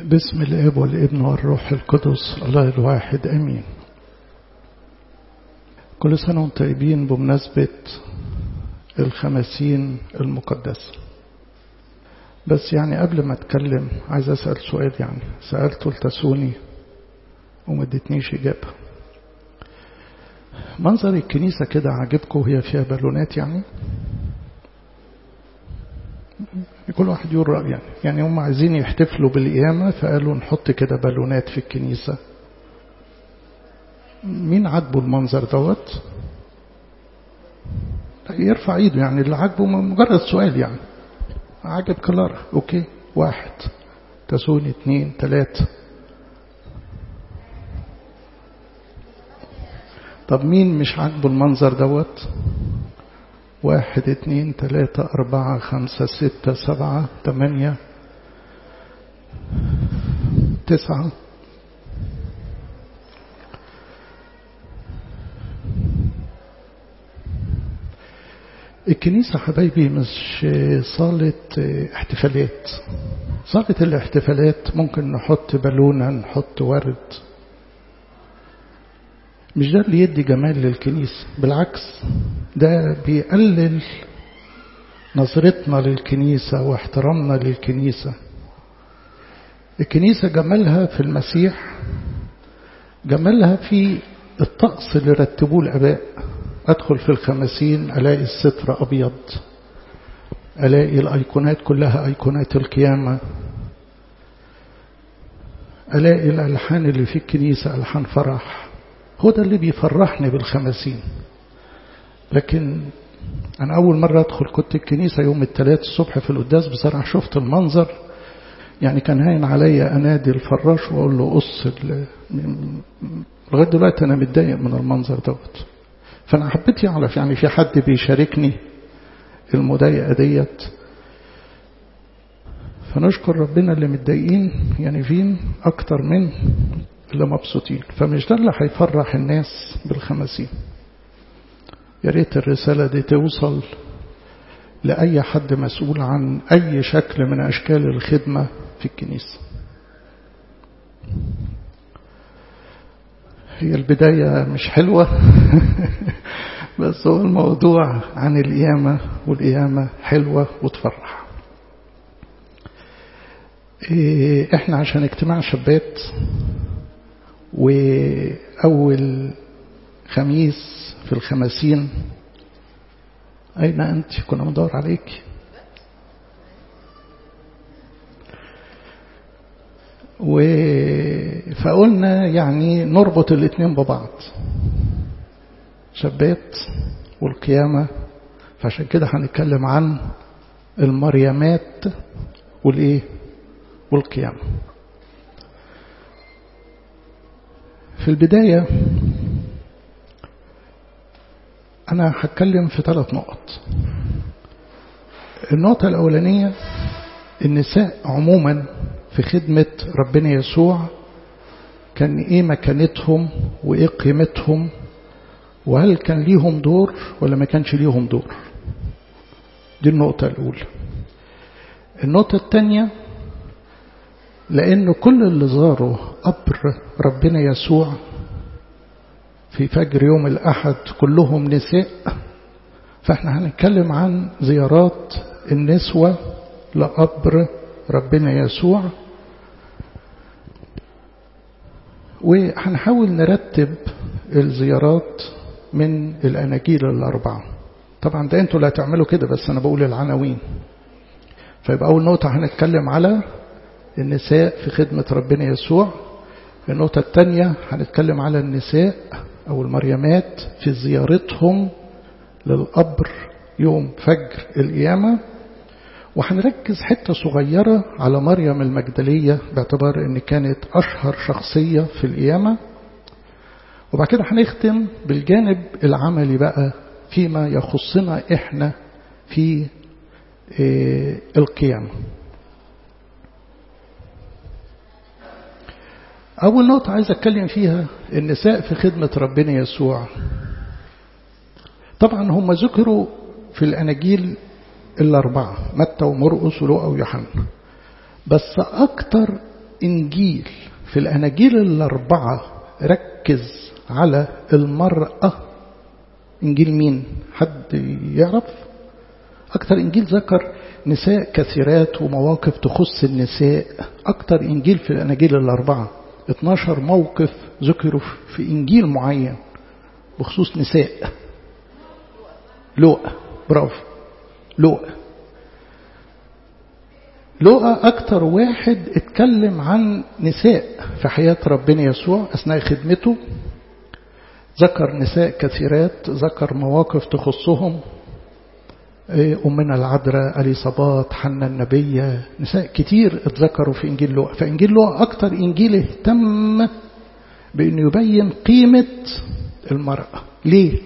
باسم الاب والابن والروح القدس الله الواحد امين كل سنه وانتم طيبين بمناسبه الخمسين المقدسه بس يعني قبل ما اتكلم عايز اسال سؤال يعني سالته لتسوني وما ادتنيش اجابه منظر الكنيسه كده عاجبكم وهي فيها بالونات يعني كل واحد يقول رأيه يعني يعني هم عايزين يحتفلوا بالقيامة فقالوا نحط كده بالونات في الكنيسة مين عاجبه المنظر دوت يرفع ايده يعني اللي عاجبه مجرد سؤال يعني عاجب كلارا اوكي واحد تسوني اتنين تلاتة طب مين مش عاجبه المنظر دوت واحد اتنين تلاتة أربعة خمسة ستة سبعة تمانية تسعة الكنيسة حبايبي مش صالة احتفالات صالة الاحتفالات ممكن نحط بالونة نحط ورد مش ده اللي يدي جمال للكنيسة بالعكس ده بيقلل نظرتنا للكنيسة واحترامنا للكنيسة الكنيسة جمالها في المسيح جمالها في الطقس اللي رتبوه الآباء أدخل في الخمسين ألاقي الستر أبيض ألاقي الأيقونات كلها أيقونات القيامة ألاقي الألحان اللي في الكنيسة ألحان فرح هو ده اللي بيفرحني بالخمسين لكن أنا أول مرة أدخل كنت الكنيسة يوم الثلاث الصبح في القداس بصراحة شفت المنظر يعني كان هاين عليا أنادي الفراش وأقول له قص لغاية دلوقتي أنا متضايق من المنظر دوت فأنا حبيت يعرف يعني في حد بيشاركني المضايقة ديت فنشكر ربنا اللي متضايقين يعني فين أكتر من اللي مبسوطين فمش ده اللي هيفرح الناس بالخمسين يا ريت الرسالة دي توصل لأي حد مسؤول عن أي شكل من أشكال الخدمة في الكنيسة هي البداية مش حلوة بس هو الموضوع عن القيامة والقيامة حلوة وتفرح احنا عشان اجتماع شابات وأول خميس في الخمسين أين أنت كنا ندور عليك و فقلنا يعني نربط الاثنين ببعض شبات والقيامة فعشان كده هنتكلم عن المريمات والايه والقيامة في البداية أنا هتكلم في ثلاث نقط النقطة الأولانية النساء عموما في خدمة ربنا يسوع كان إيه مكانتهم وإيه قيمتهم وهل كان ليهم دور ولا ما كانش ليهم دور دي النقطة الأولى النقطة الثانية لأن كل اللي زاروا قبر ربنا يسوع في فجر يوم الأحد كلهم نساء فاحنا هنتكلم عن زيارات النسوة لقبر ربنا يسوع وهنحاول نرتب الزيارات من الأناجيل الأربعة طبعا ده انتوا اللي هتعملوا كده بس أنا بقول العناوين فيبقى أول نقطة هنتكلم على النساء في خدمة ربنا يسوع النقطة الثانية هنتكلم على النساء أو المريمات في زيارتهم للقبر يوم فجر القيامة وهنركز حتة صغيرة على مريم المجدلية باعتبار أن كانت أشهر شخصية في القيامة وبعد كده هنختم بالجانب العملي بقى فيما يخصنا إحنا في القيامة أول نقطة عايز أتكلم فيها النساء في خدمة ربنا يسوع طبعا هم ذكروا في الأناجيل الأربعة متى ومرقس ولوقا ويوحنا بس أكتر إنجيل في الأناجيل الأربعة ركز على المرأة إنجيل مين حد يعرف أكثر إنجيل ذكر نساء كثيرات ومواقف تخص النساء أكثر إنجيل في الأناجيل الأربعة 12 موقف ذكروا في إنجيل معين بخصوص نساء لوقا برافو لوقا لوقا أكتر واحد اتكلم عن نساء في حياة ربنا يسوع أثناء خدمته ذكر نساء كثيرات ذكر مواقف تخصهم أمنا العذراء أليصابات حنا النبية نساء كتير اتذكروا في إنجيل لوقا فإنجيل لوقا أكتر إنجيل اهتم بأنه يبين قيمة المرأة ليه؟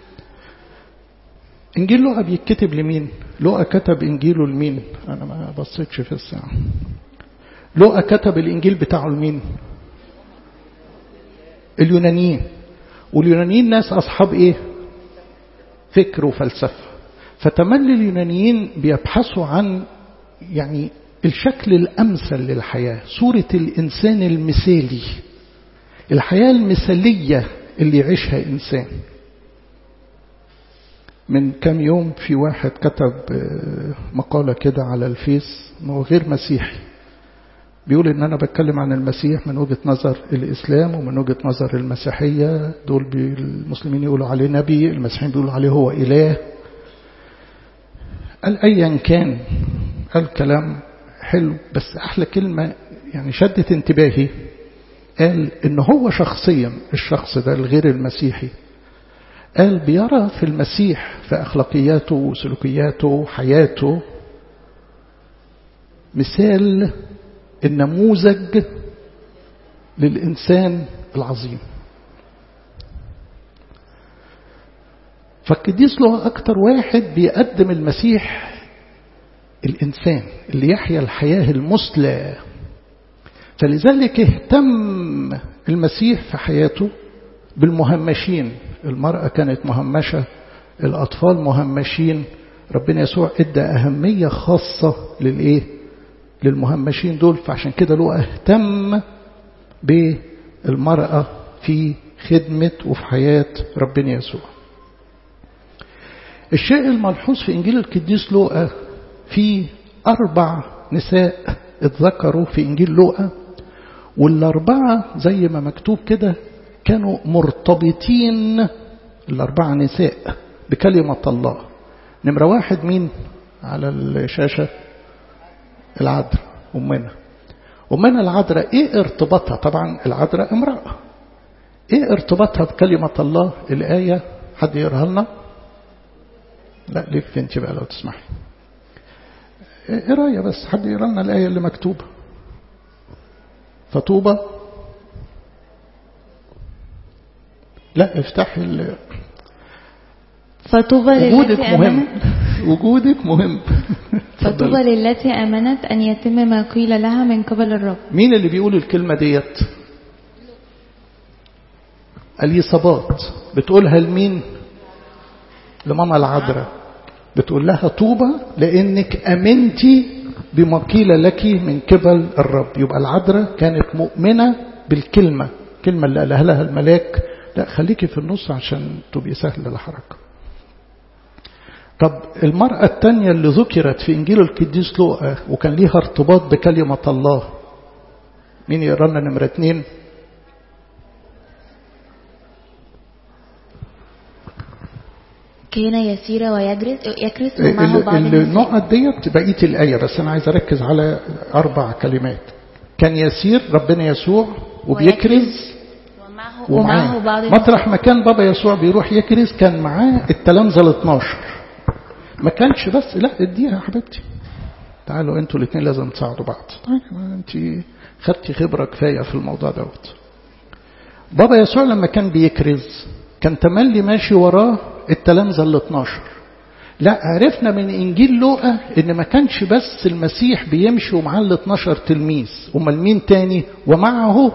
إنجيل لوقا بيتكتب لمين؟ لوقا كتب إنجيله لمين؟ أنا ما بصيتش في الساعة لوقا كتب الإنجيل بتاعه لمين؟ اليونانيين واليونانيين ناس أصحاب إيه؟ فكر وفلسفة فتملي اليونانيين بيبحثوا عن يعني الشكل الأمثل للحياة صورة الإنسان المثالي الحياة المثالية اللي يعيشها إنسان من كم يوم في واحد كتب مقالة كده على الفيس هو غير مسيحي بيقول ان انا بتكلم عن المسيح من وجهة نظر الاسلام ومن وجهة نظر المسيحية دول المسلمين يقولوا عليه نبي المسيحيين بيقولوا عليه هو اله قال ايا كان قال كلام حلو بس احلى كلمة يعني شدت انتباهي قال ان هو شخصيا الشخص ده الغير المسيحي قال بيرى في المسيح في أخلاقياته وسلوكياته وحياته مثال النموذج للإنسان العظيم فالقديس له أكتر واحد بيقدم المسيح الإنسان اللي يحيا الحياة المثلى فلذلك اهتم المسيح في حياته بالمهمشين المرأة كانت مهمشة الأطفال مهمشين ربنا يسوع ادى أهمية خاصة للإيه للمهمشين دول فعشان كده له اهتم بالمرأة في خدمة وفي حياة ربنا يسوع الشيء الملحوظ في إنجيل القديس لوقا في أربع نساء اتذكروا في إنجيل لوقا والأربعة زي ما مكتوب كده كانوا مرتبطين الأربعة نساء بكلمة الله نمرة واحد مين على الشاشة العذراء أمنا أمنا العذراء إيه ارتباطها طبعا العذراء امرأة إيه ارتباطها بكلمة الله الآية حد يقراها لنا لا لف انت بقى لو تسمحي قرايه بس حد يقرا لنا الآية اللي مكتوبة فطوبى لا افتحي ال... فطوبى وجودك للتي مهم آمنت وجودك مهم فطوبى للتي آمنت أن يتم ما قيل لها من قبل الرب مين اللي بيقول الكلمة ديت اليصابات بتقولها لمين لماما العذراء بتقول لها طوبى لانك امنتي بما قيل لك من قبل الرب يبقى العذراء كانت مؤمنه بالكلمه الكلمه اللي قالها لها الملاك لا خليكي في النص عشان تبقي سهل الحركه طب المرأة الثانية اللي ذكرت في إنجيل القديس لوقا وكان ليها ارتباط بكلمة الله مين يقرا لنا نمرة اتنين؟ كان يسير ويجرس يكرس ومعه بعض ال- النساء النقط ديت بقية الآية بس أنا عايز أركز على أربع كلمات كان يسير ربنا يسوع وبيكرز ومعه, ومعه بعض مطرح ما كان بابا يسوع بيروح يكرز كان معاه التلامذة ال 12 ما كانش بس لا اديها يا حبيبتي تعالوا انتوا الاثنين لازم تساعدوا بعض طيب ما انت خدتي خبرة كفاية في الموضوع دوت بابا يسوع لما كان بيكرز كان تملي ماشي وراه التلامذة ال 12 لا عرفنا من انجيل لوقا ان ما كانش بس المسيح بيمشي ومعاه ال 12 تلميذ امال مين تاني ومعه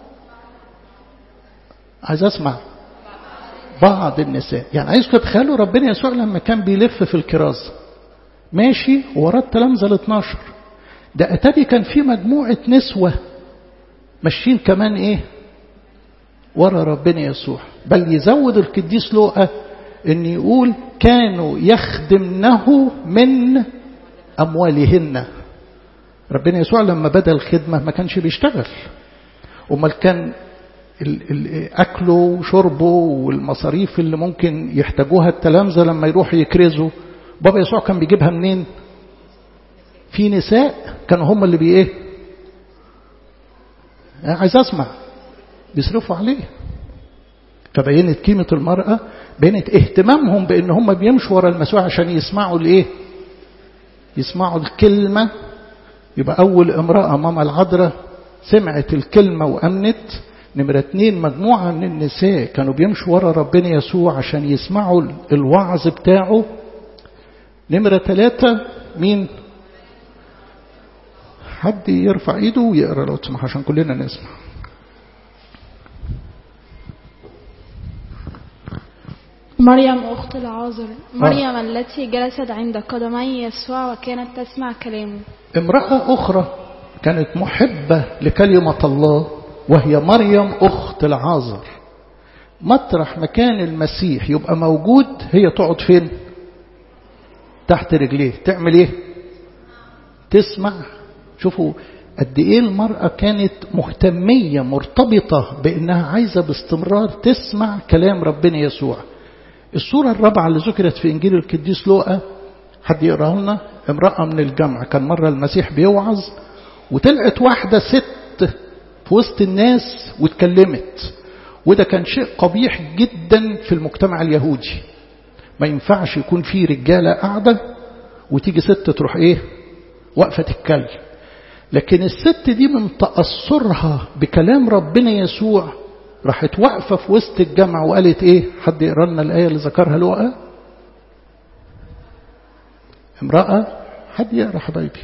عايز اسمع بعض النساء يعني عايزكم تتخيلوا ربنا يسوع لما كان بيلف في الكراز ماشي وراه التلامذة ال 12 ده اتاري كان في مجموعة نسوة ماشيين كمان ايه ورا ربنا يسوع بل يزود القديس لوقا ان يقول كانوا يخدمنه من اموالهن ربنا يسوع لما بدا الخدمه ما كانش بيشتغل امال كان اكله وشربه والمصاريف اللي ممكن يحتاجوها التلامذه لما يروحوا يكرزوا بابا يسوع كان بيجيبها منين في نساء كانوا هم اللي بي ايه عايز اسمع بيصرفوا عليه فبينت قيمة المرأة بينت اهتمامهم بان هم بيمشوا ورا المسيح عشان يسمعوا الايه يسمعوا الكلمة يبقى اول امرأة ماما العذراء سمعت الكلمة وامنت نمرة اتنين مجموعة من النساء كانوا بيمشوا ورا ربنا يسوع عشان يسمعوا الوعظ بتاعه نمرة ثلاثة مين حد يرفع ايده ويقرا لو تسمح عشان كلنا نسمع مريم أخت العازر مريم التي جلست عند قدمي يسوع وكانت تسمع كلامه امرأة أخرى كانت محبة لكلمة الله وهي مريم أخت العازر مطرح مكان المسيح يبقى موجود هي تقعد فين تحت رجليه تعمل ايه تسمع شوفوا قد ايه المرأة كانت مهتمية مرتبطة بانها عايزة باستمرار تسمع كلام ربنا يسوع الصورة الرابعة اللي ذكرت في انجيل القديس لوقا حد يقراها لنا امرأة من الجمع كان مرة المسيح بيوعظ وطلعت واحدة ست في وسط الناس واتكلمت وده كان شيء قبيح جدا في المجتمع اليهودي ما ينفعش يكون في رجالة قاعدة وتيجي ست تروح ايه واقفة تتكلم لكن الست دي من تأثرها بكلام ربنا يسوع راحت واقفة في وسط الجامع وقالت ايه حد يقرا لنا الآية اللي ذكرها لوقا امرأة حد يقرا حبايبي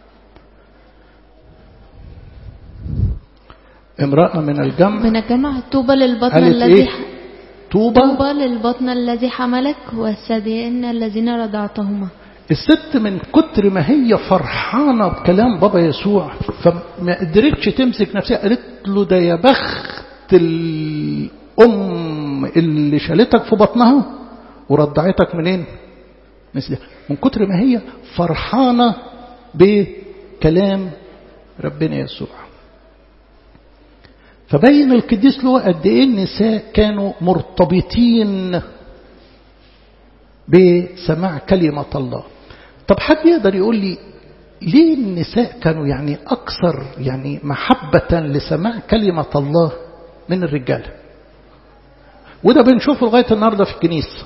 امرأة من الجمع من الجمع طوبى للبطن قالت الذي ايه طوبى طوبى للبطن الذي حملك والثديين الذين رضعتهما الست من كتر ما هي فرحانة بكلام بابا يسوع فما قدرتش تمسك نفسها قالت له ده يا بخت الأم اللي شالتك في بطنها ورضعتك منين مثل من كتر ما هي فرحانة بكلام ربنا يسوع فبين القديس له قد ايه النساء كانوا مرتبطين بسماع كلمة الله طب حد يقدر يقول لي ليه النساء كانوا يعني أكثر يعني محبة لسماع كلمة الله من الرجال وده بنشوفه لغاية النهاردة في الكنيسة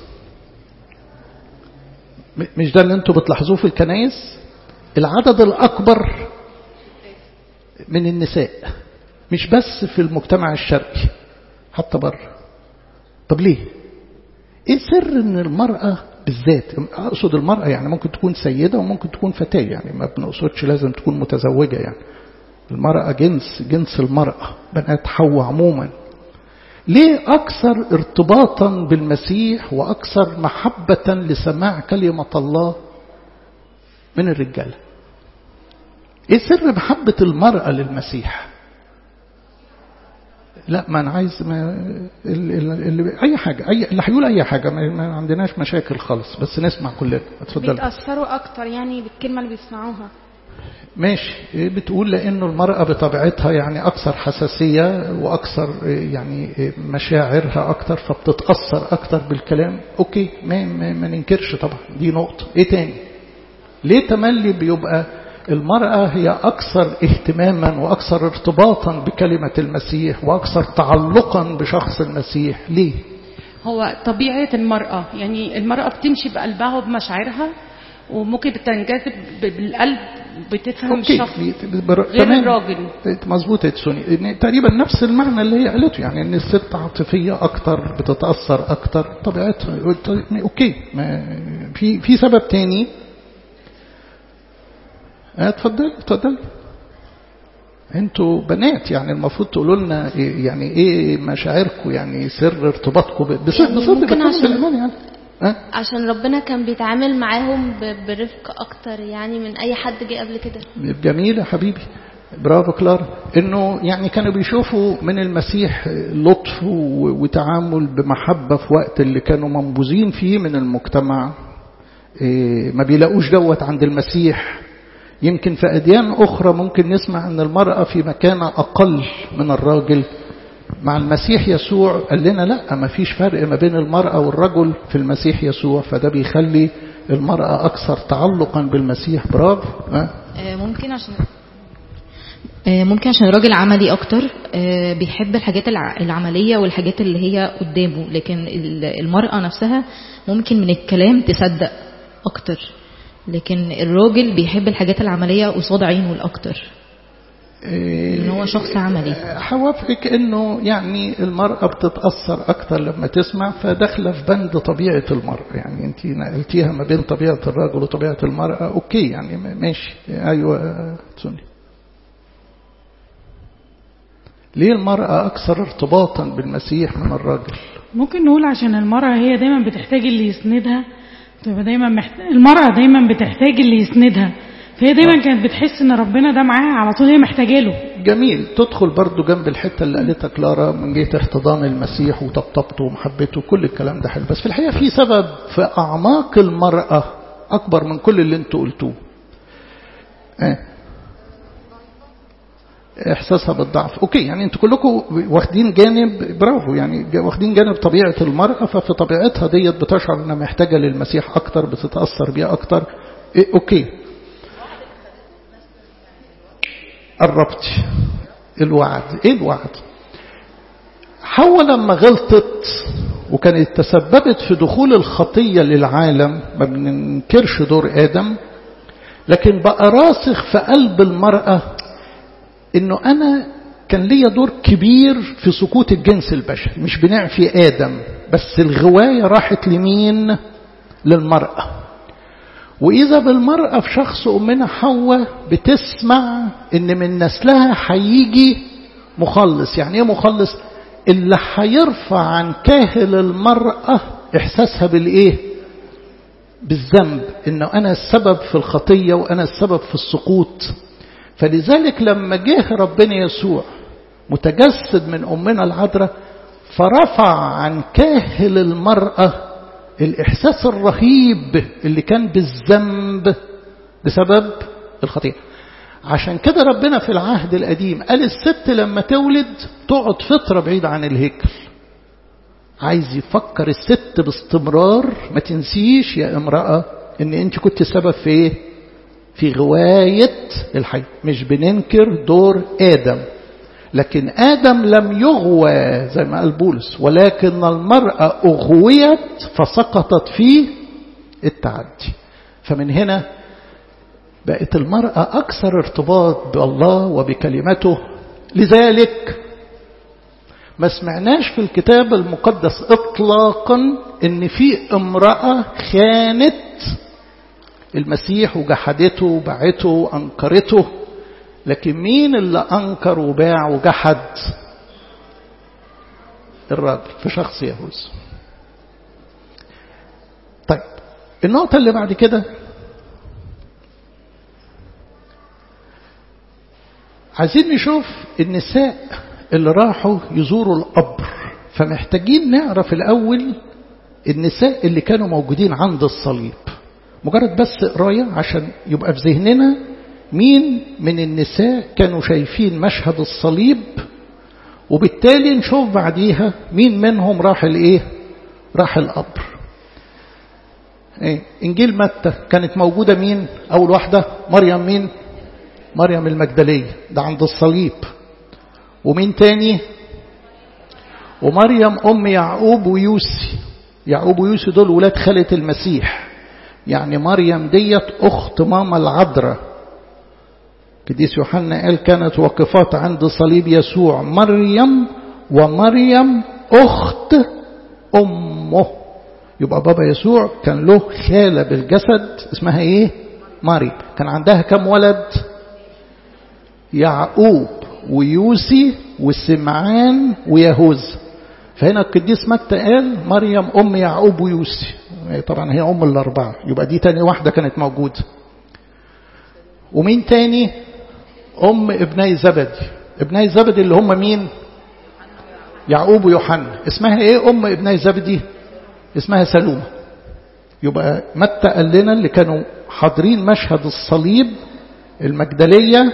مش ده اللي انتوا بتلاحظوه في الكنايس العدد الأكبر من النساء مش بس في المجتمع الشرقي حتى بره طب ليه ايه سر ان المرأة بالذات اقصد المرأة يعني ممكن تكون سيدة وممكن تكون فتاة يعني ما بنقصدش لازم تكون متزوجة يعني المرأة جنس جنس المرأة بنات حواء عموما ليه أكثر ارتباطا بالمسيح وأكثر محبة لسماع كلمة الله من الرجال ايه سر محبة المرأة للمسيح لا ما انا عايز ما اللي, اللي اي حاجه اي اللي هيقول اي حاجه ما, ما عندناش مشاكل خالص بس نسمع كلنا اتفضل بيتأثروا أكتر يعني بالكلمة اللي بيسمعوها ماشي بتقول لانه المراه بطبيعتها يعني اكثر حساسيه واكثر يعني مشاعرها اكثر فبتتاثر اكثر بالكلام اوكي ما, ما, ما ننكرش طبعا دي نقطه ايه تاني ليه تملي بيبقى المرأة هي أكثر اهتماما وأكثر ارتباطا بكلمة المسيح وأكثر تعلقا بشخص المسيح ليه؟ هو طبيعة المرأة يعني المرأة بتمشي بقلبها وبمشاعرها وممكن بتنجذب بالقلب بتفهم أوكي. الشخص بر... غير تمام. الراجل مظبوط يا تسوني إن تقريبا نفس المعنى اللي هي قالته يعني ان الست عاطفيه اكتر بتتاثر اكتر طبيعتها اوكي ما في في سبب تاني اتفضل اتفضل انتوا بنات يعني المفروض تقولوا لنا إيه يعني ايه مشاعركم يعني سر ارتباطكم ب- بصدق يعني بصدق ممكن بكلام عشان- بالإيمان يعني ها عشان ربنا كان بيتعامل معاهم ب- برفق اكتر يعني من اي حد جه قبل كده جميل يا حبيبي برافو كلار انه يعني كانوا بيشوفوا من المسيح لطف وتعامل بمحبة في وقت اللي كانوا منبوذين فيه من المجتمع ما بيلاقوش دوت عند المسيح يمكن في أديان أخرى ممكن نسمع أن المرأة في مكانة أقل من الراجل مع المسيح يسوع قال لنا لا ما فيش فرق ما بين المرأة والرجل في المسيح يسوع فده بيخلي المرأة أكثر تعلقا بالمسيح برافو ممكن عشان ممكن عشان الراجل عملي اكتر بيحب الحاجات العمليه والحاجات اللي هي قدامه لكن المراه نفسها ممكن من الكلام تصدق اكتر لكن الراجل بيحب الحاجات العمليه قصاد عينه الاكتر ان هو شخص عملي هوافقك انه يعني المرأة بتتأثر اكتر لما تسمع فداخلة في بند طبيعة المرأة يعني انت نقلتيها ما بين طبيعة الرجل وطبيعة المرأة اوكي يعني ماشي ايوه تسوني ليه المرأة أكثر ارتباطا بالمسيح من الرجل ممكن نقول عشان المرأة هي دايما بتحتاج اللي يسندها تبقى دايما محت... المرأة دايما بتحتاج اللي يسندها فهي دايما كانت بتحس ان ربنا ده معاها على طول هي محتاجه له جميل تدخل برضو جنب الحته اللي قالتها كلارا من جهه احتضان المسيح وطبطبته ومحبته كل الكلام ده حلو بس في الحقيقه في سبب في اعماق المراه اكبر من كل اللي انتوا قلتوه اه. احساسها بالضعف اوكي يعني انتوا كلكم واخدين جانب برافو يعني واخدين جانب طبيعه المراه ففي طبيعتها ديت بتشعر انها محتاجه للمسيح اكتر بتتاثر بيه اكتر إيه اوكي قربت الوعد ايه الوعد حواء لما غلطت وكانت تسببت في دخول الخطية للعالم ما بننكرش دور آدم لكن بقى راسخ في قلب المرأة انه انا كان ليا دور كبير في سقوط الجنس البشري مش بنعفي آدم بس الغواية راحت لمين للمرأة وإذا بالمرأة في شخص أمنا حواء بتسمع إن من نسلها هيجي مخلص يعني إيه مخلص اللي هيرفع عن كاهل المرأة إحساسها بالإيه بالذنب إنه أنا السبب في الخطية وأنا السبب في السقوط فلذلك لما جه ربنا يسوع متجسد من أمنا العذراء فرفع عن كاهل المرأة الإحساس الرهيب اللي كان بالذنب بسبب الخطيئة عشان كده ربنا في العهد القديم قال الست لما تولد تقعد فترة بعيدة عن الهيكل عايز يفكر الست باستمرار ما تنسيش يا امرأة ان انت كنت سبب في ايه في غواية الحي مش بننكر دور آدم لكن آدم لم يغوى زي ما قال بولس ولكن المرأة أغويت فسقطت في التعدي فمن هنا بقت المرأة أكثر ارتباط بالله وبكلمته لذلك ما سمعناش في الكتاب المقدس اطلاقا ان في امرأة خانت المسيح وجحدته وباعته وانكرته لكن مين اللي أنكر وباع وجحد الراجل في شخص يهوذا طيب النقطة اللي بعد كده عايزين نشوف النساء اللي راحوا يزوروا القبر فمحتاجين نعرف الأول النساء اللي كانوا موجودين عند الصليب مجرد بس قراية عشان يبقى في ذهننا مين من النساء كانوا شايفين مشهد الصليب وبالتالي نشوف بعديها مين منهم راح الايه راح القبر إيه؟ انجيل متى كانت موجوده مين اول واحده مريم مين مريم المجدليه ده عند الصليب ومين تاني ومريم ام يعقوب ويوسي يعقوب ويوسي دول ولاد خاله المسيح يعني مريم ديت اخت ماما العذراء قديس يوحنا قال كانت واقفات عند صليب يسوع مريم ومريم أخت أمه يبقى بابا يسوع كان له خالة بالجسد اسمها ايه مريم كان عندها كم ولد يعقوب ويوسي وسمعان ويهوذا فهنا القديس متى قال مريم أم يعقوب ويوسي طبعا هي أم الأربعة يبقى دي تاني واحدة كانت موجودة ومين تاني أم ابني زبدي ابني زبدي اللي هم مين يعقوب ويوحنا اسمها ايه أم ابني زبدي اسمها سلومة يبقى متى قال لنا اللي كانوا حاضرين مشهد الصليب المجدلية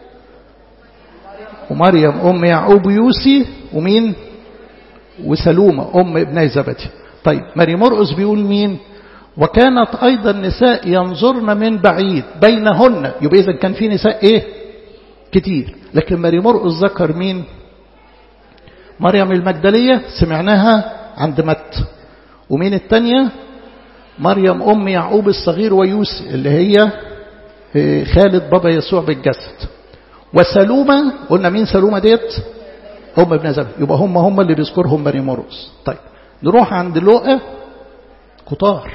ومريم أم يعقوب ويوسي ومين وسلومة أم ابني زبدي طيب ماري مرقس بيقول مين وكانت أيضا نساء ينظرن من بعيد بينهن يبقى إذا كان في نساء إيه كتير لكن ماري مرقس ذكر مين مريم المجدلية سمعناها عند مت ومين التانية مريم أم يعقوب الصغير ويوسف اللي هي خالد بابا يسوع بالجسد وسلومة قلنا مين سلومة ديت هم ابن زبد يبقى هم هم اللي بيذكرهم بني مرقس طيب نروح عند لوقا كتار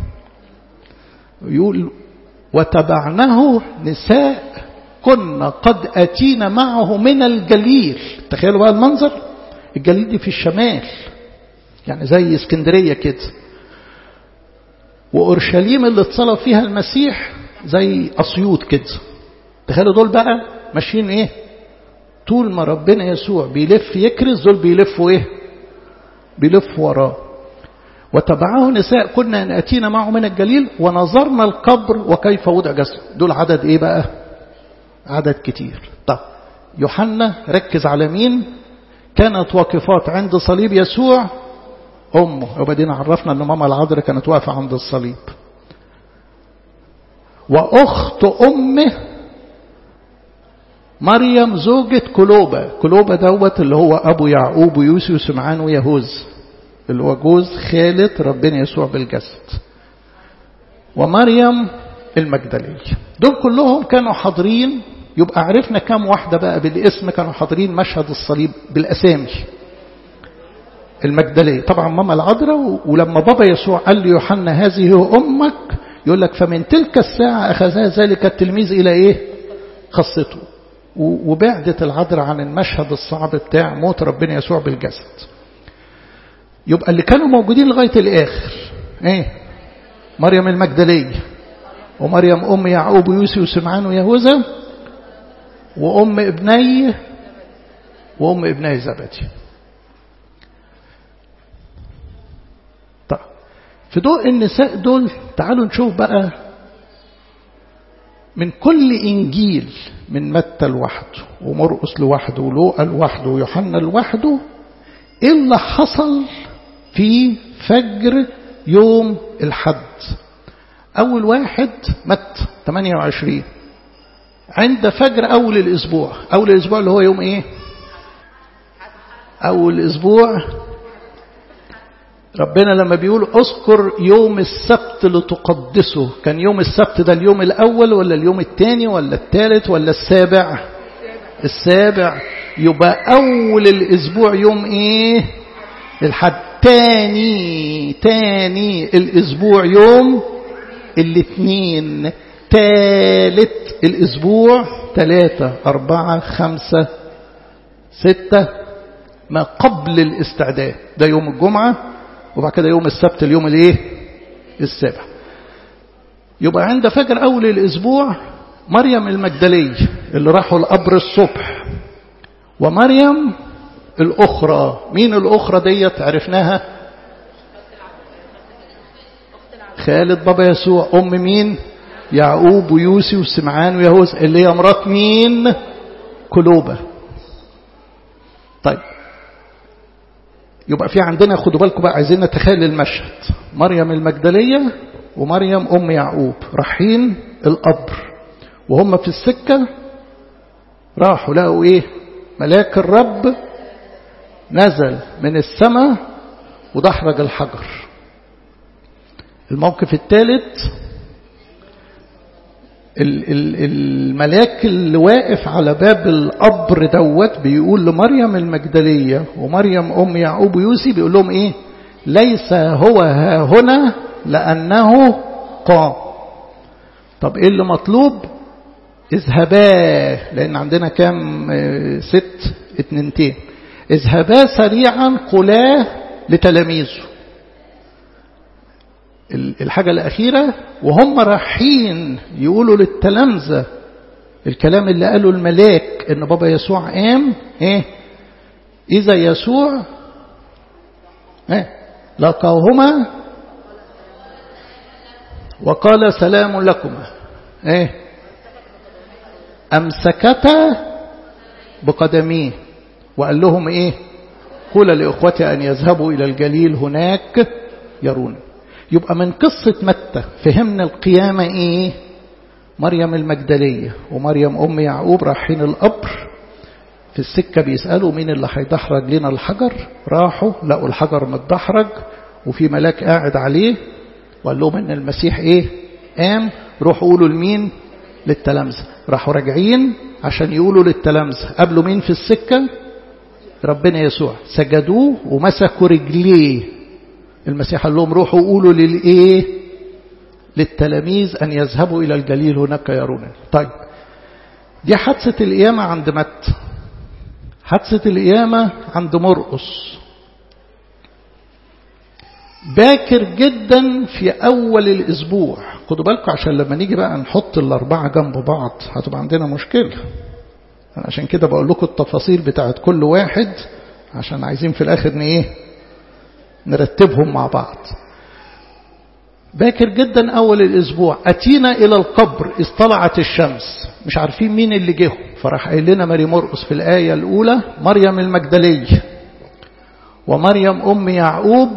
يقول وتبعناه نساء كنا قد أتينا معه من الجليل تخيلوا بقى المنظر الجليل دي في الشمال يعني زي اسكندرية كده وأورشليم اللي اتصلب فيها المسيح زي أسيوط كده تخيلوا دول بقى ماشيين ايه طول ما ربنا يسوع بيلف يكرز دول بيلفوا ايه بيلفوا وراه وتبعه نساء كنا ان اتينا معه من الجليل ونظرنا القبر وكيف وضع جسد دول عدد ايه بقى عدد كتير طب يوحنا ركز على مين كانت واقفات عند صليب يسوع امه وبعدين عرفنا ان ماما العذراء كانت واقفه عند الصليب واخت امه مريم زوجة كلوبة كلوبة دوت اللي هو أبو يعقوب ويوسف وسمعان ويهوز اللي هو جوز خالة ربنا يسوع بالجسد ومريم المجدلية دول كلهم كانوا حاضرين يبقى عرفنا كم واحدة بقى بالاسم كانوا حاضرين مشهد الصليب بالأسامي المجدلية طبعا ماما العذراء ولما بابا يسوع قال ليوحنا هذه هو أمك يقول لك فمن تلك الساعة أخذها ذلك التلميذ إلى إيه خاصته وبعدت العذراء عن المشهد الصعب بتاع موت ربنا يسوع بالجسد يبقى اللي كانوا موجودين لغاية الآخر ايه مريم المجدلية ومريم أم يعقوب ويوسف وسمعان ويهوذا وأم ابني وأم ابني زبدي طيب في ضوء النساء دول تعالوا نشوف بقى من كل إنجيل من متى لوحده ومرقس لوحده ولوقا لوحده ويوحنا لوحده إيه اللي حصل في فجر يوم الحد أول واحد مت 28 عند فجر أول الأسبوع أول الأسبوع اللي هو يوم إيه أول الأسبوع ربنا لما بيقول اذكر يوم السبت لتقدسه كان يوم السبت ده اليوم الأول ولا اليوم الثاني ولا الثالث ولا السابع السابع يبقى أول الأسبوع يوم إيه الحد تاني تاني الأسبوع يوم الاثنين تالت الأسبوع ثلاثة أربعة خمسة ستة ما قبل الاستعداد ده يوم الجمعة وبعد كده يوم السبت اليوم الايه السابع يبقى عند فجر اول الاسبوع مريم المجدلية اللي راحوا القبر الصبح ومريم الاخرى مين الاخرى ديت عرفناها خالد بابا يسوع ام مين يعقوب ويوسف وسمعان ويهوز اللي هي مرات مين كلوبة طيب يبقى في عندنا خدوا بالكم بقى عايزين نتخيل المشهد مريم المجدلية ومريم أم يعقوب رايحين القبر وهم في السكة راحوا لقوا ايه ملاك الرب نزل من السماء ودحرج الحجر الموقف الثالث الملاك اللي واقف على باب القبر دوت بيقول لمريم المجدلية ومريم أم يعقوب ويوسي بيقول لهم إيه ليس هو ها هنا لأنه قام طب إيه اللي مطلوب اذهبا لأن عندنا كام ست اتنينتين اذهبا سريعا قلاه لتلاميذه الحاجة الأخيرة وهم رايحين يقولوا للتلامذة الكلام اللي قاله الملاك ان بابا يسوع قام ايه اذا يسوع ايه لقاهما وقال سلام لكما ايه امسكتا بقدميه وقال لهم ايه قول لاخوتي ان يذهبوا الى الجليل هناك يرون يبقى من قصة متى فهمنا القيامة ايه مريم المجدلية ومريم ام يعقوب رايحين القبر في السكة بيسألوا مين اللي هيدحرج لنا الحجر راحوا لقوا الحجر متدحرج وفي ملاك قاعد عليه وقال لهم ان المسيح ايه قام روحوا قولوا لمين للتلامذة راحوا راجعين عشان يقولوا للتلامذة قابلوا مين في السكة ربنا يسوع سجدوه ومسكوا رجليه المسيح قال لهم روحوا قولوا للايه للتلاميذ ان يذهبوا الى الجليل هناك يرونني طيب دي حادثة القيامة عند مت حادثة القيامة عند مرقس باكر جدا في أول الأسبوع خدوا بالكم عشان لما نيجي بقى نحط الأربعة جنب بعض هتبقى عندنا مشكلة عشان كده بقول لكم التفاصيل بتاعت كل واحد عشان عايزين في الآخر إيه نرتبهم مع بعض باكر جدا أول الأسبوع أتينا إلى القبر إذ طلعت الشمس مش عارفين مين اللي جه فراح قايل لنا ماري مرقس في الآية الأولى مريم المجدلية ومريم أم يعقوب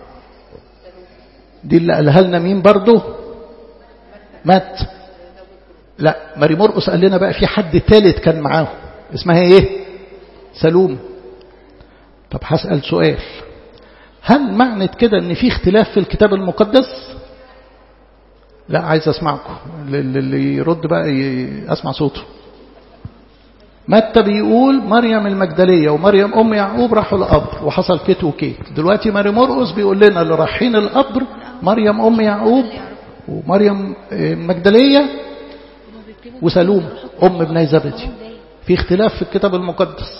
دي اللي قالها لنا مين برضه مات لا ماري مرقس قال لنا بقى في حد ثالث كان معاه اسمها ايه سلوم طب هسأل سؤال هل معنى كده ان في اختلاف في الكتاب المقدس لا عايز اسمعكم اللي يرد بقى اسمع صوته متى بيقول مريم المجدلية ومريم أم يعقوب راحوا القبر وحصل كيت وكيت دلوقتي ماري مرقس بيقول لنا اللي رايحين القبر مريم أم يعقوب ومريم المجدلية وسلوم أم ابن زبدي في اختلاف في الكتاب المقدس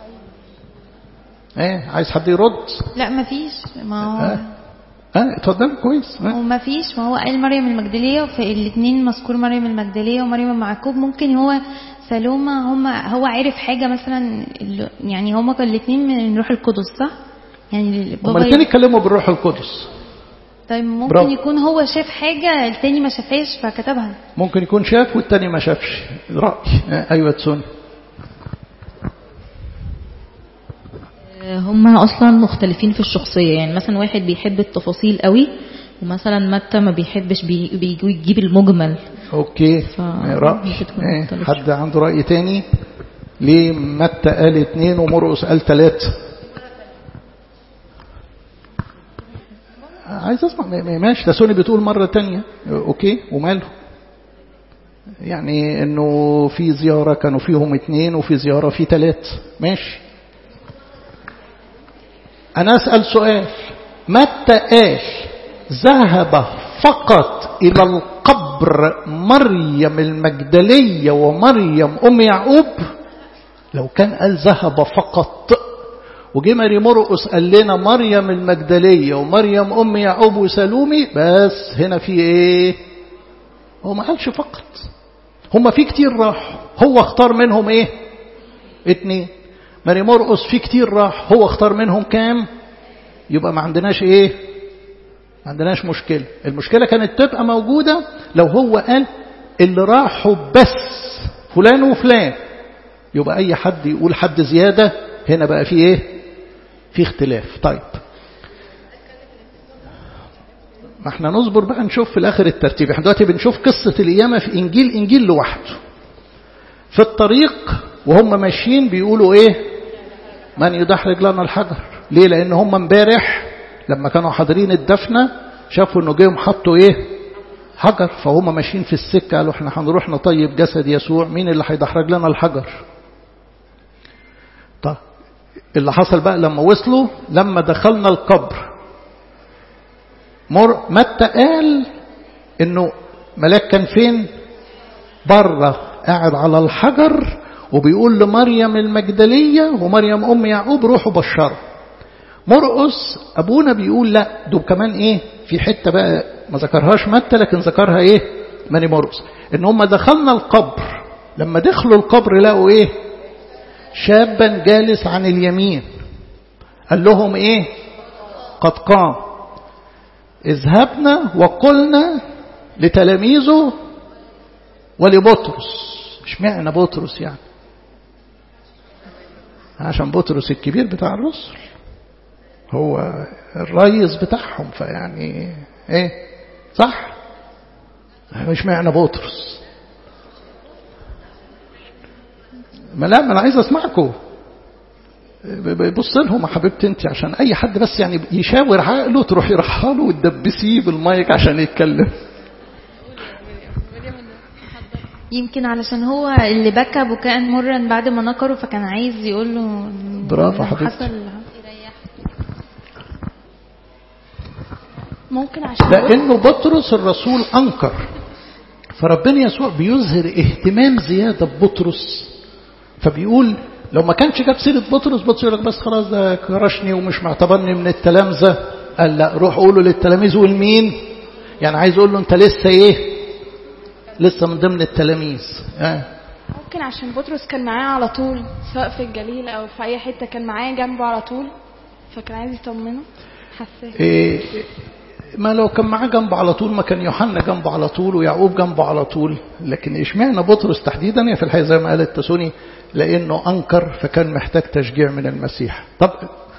ايه عايز حد يرد لا مفيش ما هو اه اه اتفضل كويس اه وما فيش ما هو قال مريم المجدلية وفي الاثنين مذكور مريم المجدلية ومريم ام يعقوب ممكن هو سلومة هم هو عارف حاجة مثلا ال- يعني هما كانوا الاثنين من روح القدس صح؟ يعني هما بابا الاثنين اتكلموا بالروح القدس طيب ممكن برافو. يكون هو شاف حاجة التاني ما شافهاش فكتبها ممكن يكون شاف والتاني ما شافش رأي اه ايوه تسون هم اصلا مختلفين في الشخصيه يعني مثلا واحد بيحب التفاصيل قوي ومثلا متى ما بيحبش بي- بيجي يجيب المجمل اوكي ف- رأي ممكن تكون اه مختلفة. حد عنده رأي تاني ليه متى قال اتنين ومرقس قال تلاتة عايز اسمع ما- ما- ماشي ده سوني بتقول مرة تانية اوكي وماله يعني انه في زيارة كانوا فيهم اتنين وفي زيارة في تلات ماشي انا اسأل سؤال متى قال ذهب فقط الى القبر مريم المجدلية ومريم ام يعقوب لو كان قال ذهب فقط وجه ماري مرقس قال لنا مريم المجدلية ومريم أم يعقوب وسلومي بس هنا في إيه هو ما قالش فقط هم في كتير راحوا هو اختار منهم إيه اتنين ماري مرقس في كتير راح هو اختار منهم كام يبقى ما عندناش إيه ما عندناش مشكلة المشكلة كانت تبقى موجودة لو هو قال اللي راحوا بس فلان وفلان يبقى أي حد يقول حد زيادة هنا بقى في إيه في اختلاف طيب ما احنا نصبر بقى نشوف في الآخر الترتيب احنا دلوقتي بنشوف قصة القيامة في إنجيل إنجيل لوحده في الطريق وهم ماشيين بيقولوا إيه من يدحرج لنا الحجر ليه لأن هم امبارح لما كانوا حاضرين الدفنة شافوا انه جيهم حطوا ايه حجر فهم ماشيين في السكة قالوا احنا هنروح نطيب جسد يسوع مين اللي هيدحرج لنا الحجر طب اللي حصل بقى لما وصلوا لما دخلنا القبر مر متى قال انه ملاك كان فين بره قاعد على الحجر وبيقول لمريم المجدلية ومريم أم يعقوب روحوا بشروا مرقس أبونا بيقول لا دول كمان إيه في حتة بقى ما ذكرهاش متى لكن ذكرها إيه ماني مرقس إن هم دخلنا القبر لما دخلوا القبر لقوا ايه شابا جالس عن اليمين قال لهم ايه قد قام اذهبنا وقلنا لتلاميذه ولبطرس مش معنى بطرس يعني عشان بطرس الكبير بتاع الرسل هو الريس بتاعهم فيعني ايه صح مش معنى بطرس ما لا ما انا عايز اسمعكم بص لهم يا حبيبتي انت عشان اي حد بس يعني يشاور عقله تروحي رحاله وتدبسيه بالمايك عشان يتكلم يمكن علشان هو اللي بكى بكاء مرا بعد ما نكره فكان عايز يقول له برافو لو حبيبتي. حصل ممكن عشان لانه بطرس الرسول انكر فربنا يسوع بيظهر اهتمام زياده ببطرس فبيقول لو ما كانش جاب سيره بطرس بطرس يقول لك بس خلاص ده كرشني ومش معتبرني من التلامذه قال لا روح قولوا للتلاميذ والمين يعني عايز اقول له انت لسه ايه لسه من ضمن التلاميذ آه. ممكن عشان بطرس كان معاه على طول سواء في الجليل او في اي حته كان معاه جنبه على طول فكان عايز يطمنه حساه إيه ما لو كان معاه جنبه على طول ما كان يوحنا جنبه على طول ويعقوب جنبه على طول لكن اشمعنى بطرس تحديدا هي في الحقيقه زي ما قالت تسوني لانه انكر فكان محتاج تشجيع من المسيح طب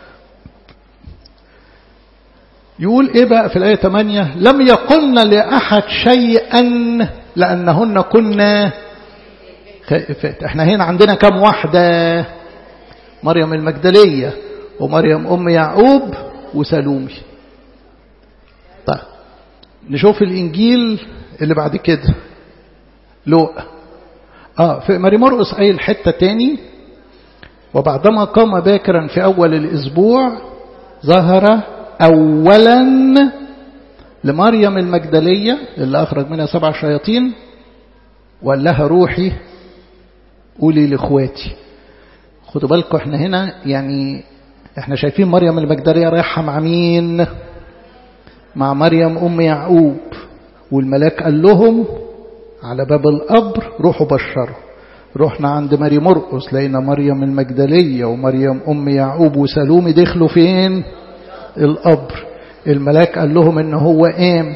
يقول ايه بقى في الايه 8 لم يقلن لاحد شيئا لانهن كنا خائفات احنا هنا عندنا كم واحده مريم المجدليه ومريم ام يعقوب وسلومي طيب نشوف الإنجيل اللي بعد كده لوقا آه في ماري مرقس قايل حتة تاني وبعدما قام باكرا في أول الأسبوع ظهر أولا لمريم المجدلية اللي أخرج منها سبع شياطين وقال لها روحي قولي لإخواتي خدوا بالكم احنا هنا يعني احنا شايفين مريم المجدلية رايحة مع مين؟ مع مريم أم يعقوب والملاك قال لهم على باب القبر روحوا بشروا رحنا عند ماري مرقس لقينا مريم المجدلية ومريم أم يعقوب وسلومي دخلوا فين القبر الملاك قال لهم ان هو قام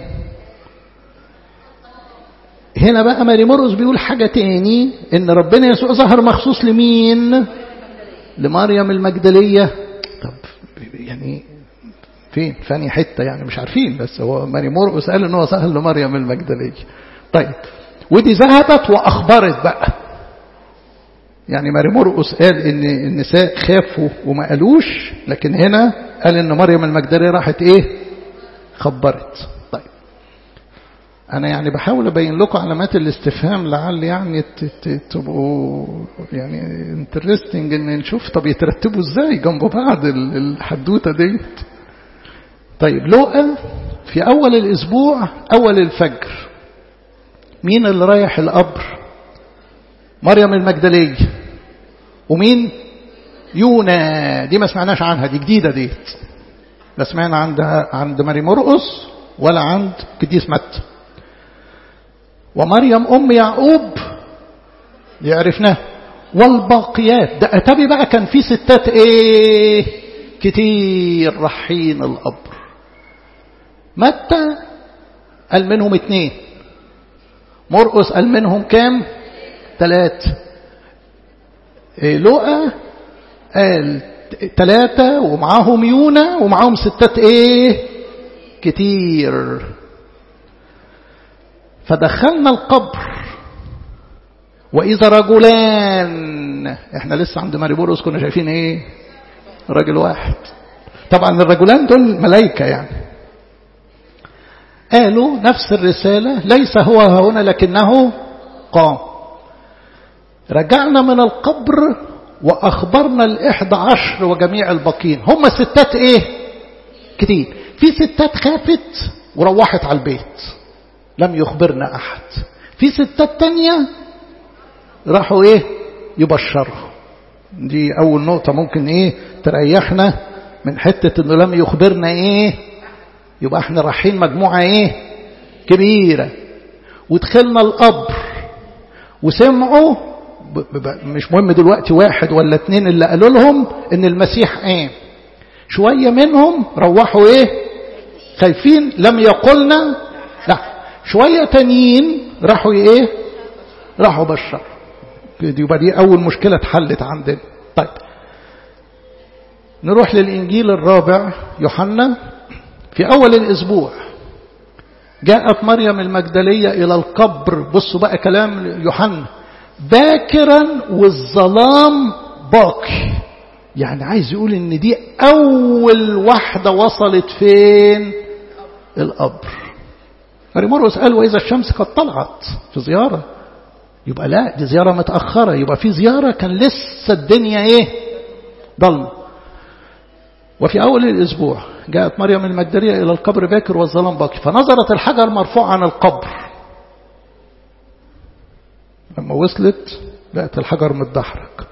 هنا بقى ماري مرقس بيقول حاجة تاني ان ربنا يسوع ظهر مخصوص لمين لمريم المجدلية طب يعني فين فاني حتة يعني مش عارفين بس هو ماري مرقس قال ان هو ظهر لمريم المجدلية طيب ودي ذهبت واخبرت بقى يعني ماري مرقس قال ان النساء خافوا وما قالوش لكن هنا قال ان مريم المجدلية راحت ايه خبرت طيب انا يعني بحاول ابين لكم علامات الاستفهام لعل يعني تبقوا يعني انترستنج ان نشوف طب يترتبوا ازاي جنب بعض الحدوته ديت طيب لوقا في أول الأسبوع أول الفجر مين اللي رايح القبر مريم المجدلية ومين يونا دي ما سمعناش عنها دي جديدة ديت لا سمعنا عندها عند ماري مرقس ولا عند قديس متى ومريم أم يعقوب دي عرفناها والباقيات ده أتبي بقى كان في ستات ايه كتير رايحين القبر متى قال منهم اتنين مرقس قال منهم كام ثلاثة إيه لقى قال ثلاثة ومعاهم يونا ومعاهم ستات ايه كتير فدخلنا القبر وإذا رجلان احنا لسه عند ماري بولس كنا شايفين ايه راجل واحد طبعا الرجلان دول ملائكة يعني قالوا نفس الرسالة ليس هو هنا لكنه قام رجعنا من القبر وأخبرنا الإحدى عشر وجميع الباقين هم ستات إيه كتير في ستات خافت وروحت على البيت لم يخبرنا أحد في ستات تانية راحوا إيه يبشروا دي أول نقطة ممكن إيه تريحنا من حتة إنه لم يخبرنا إيه يبقى احنا رايحين مجموعة ايه كبيرة ودخلنا القبر وسمعوا ب- ب- مش مهم دلوقتي واحد ولا اتنين اللي قالوا لهم ان المسيح قام شوية منهم روحوا ايه خايفين لم يقولنا لا شوية تانيين راحوا ايه راحوا بشر دي يبقى دي اول مشكلة اتحلت عندنا طيب نروح للانجيل الرابع يوحنا في اول الاسبوع جاءت مريم المجدلية إلى القبر بصوا بقى كلام يوحنا باكرا والظلام باقي يعني عايز يقول ان دي اول واحدة وصلت فين القبر مريمورس قال واذا الشمس قد طلعت في زيارة يبقى لا دي زيارة متأخرة يبقى في زيارة كان لسه الدنيا ايه ضلمه وفي أول الأسبوع جاءت مريم المجدلية إلى القبر باكر والظلام باقي فنظرت الحجر مرفوع عن القبر لما وصلت لقت الحجر متدحرج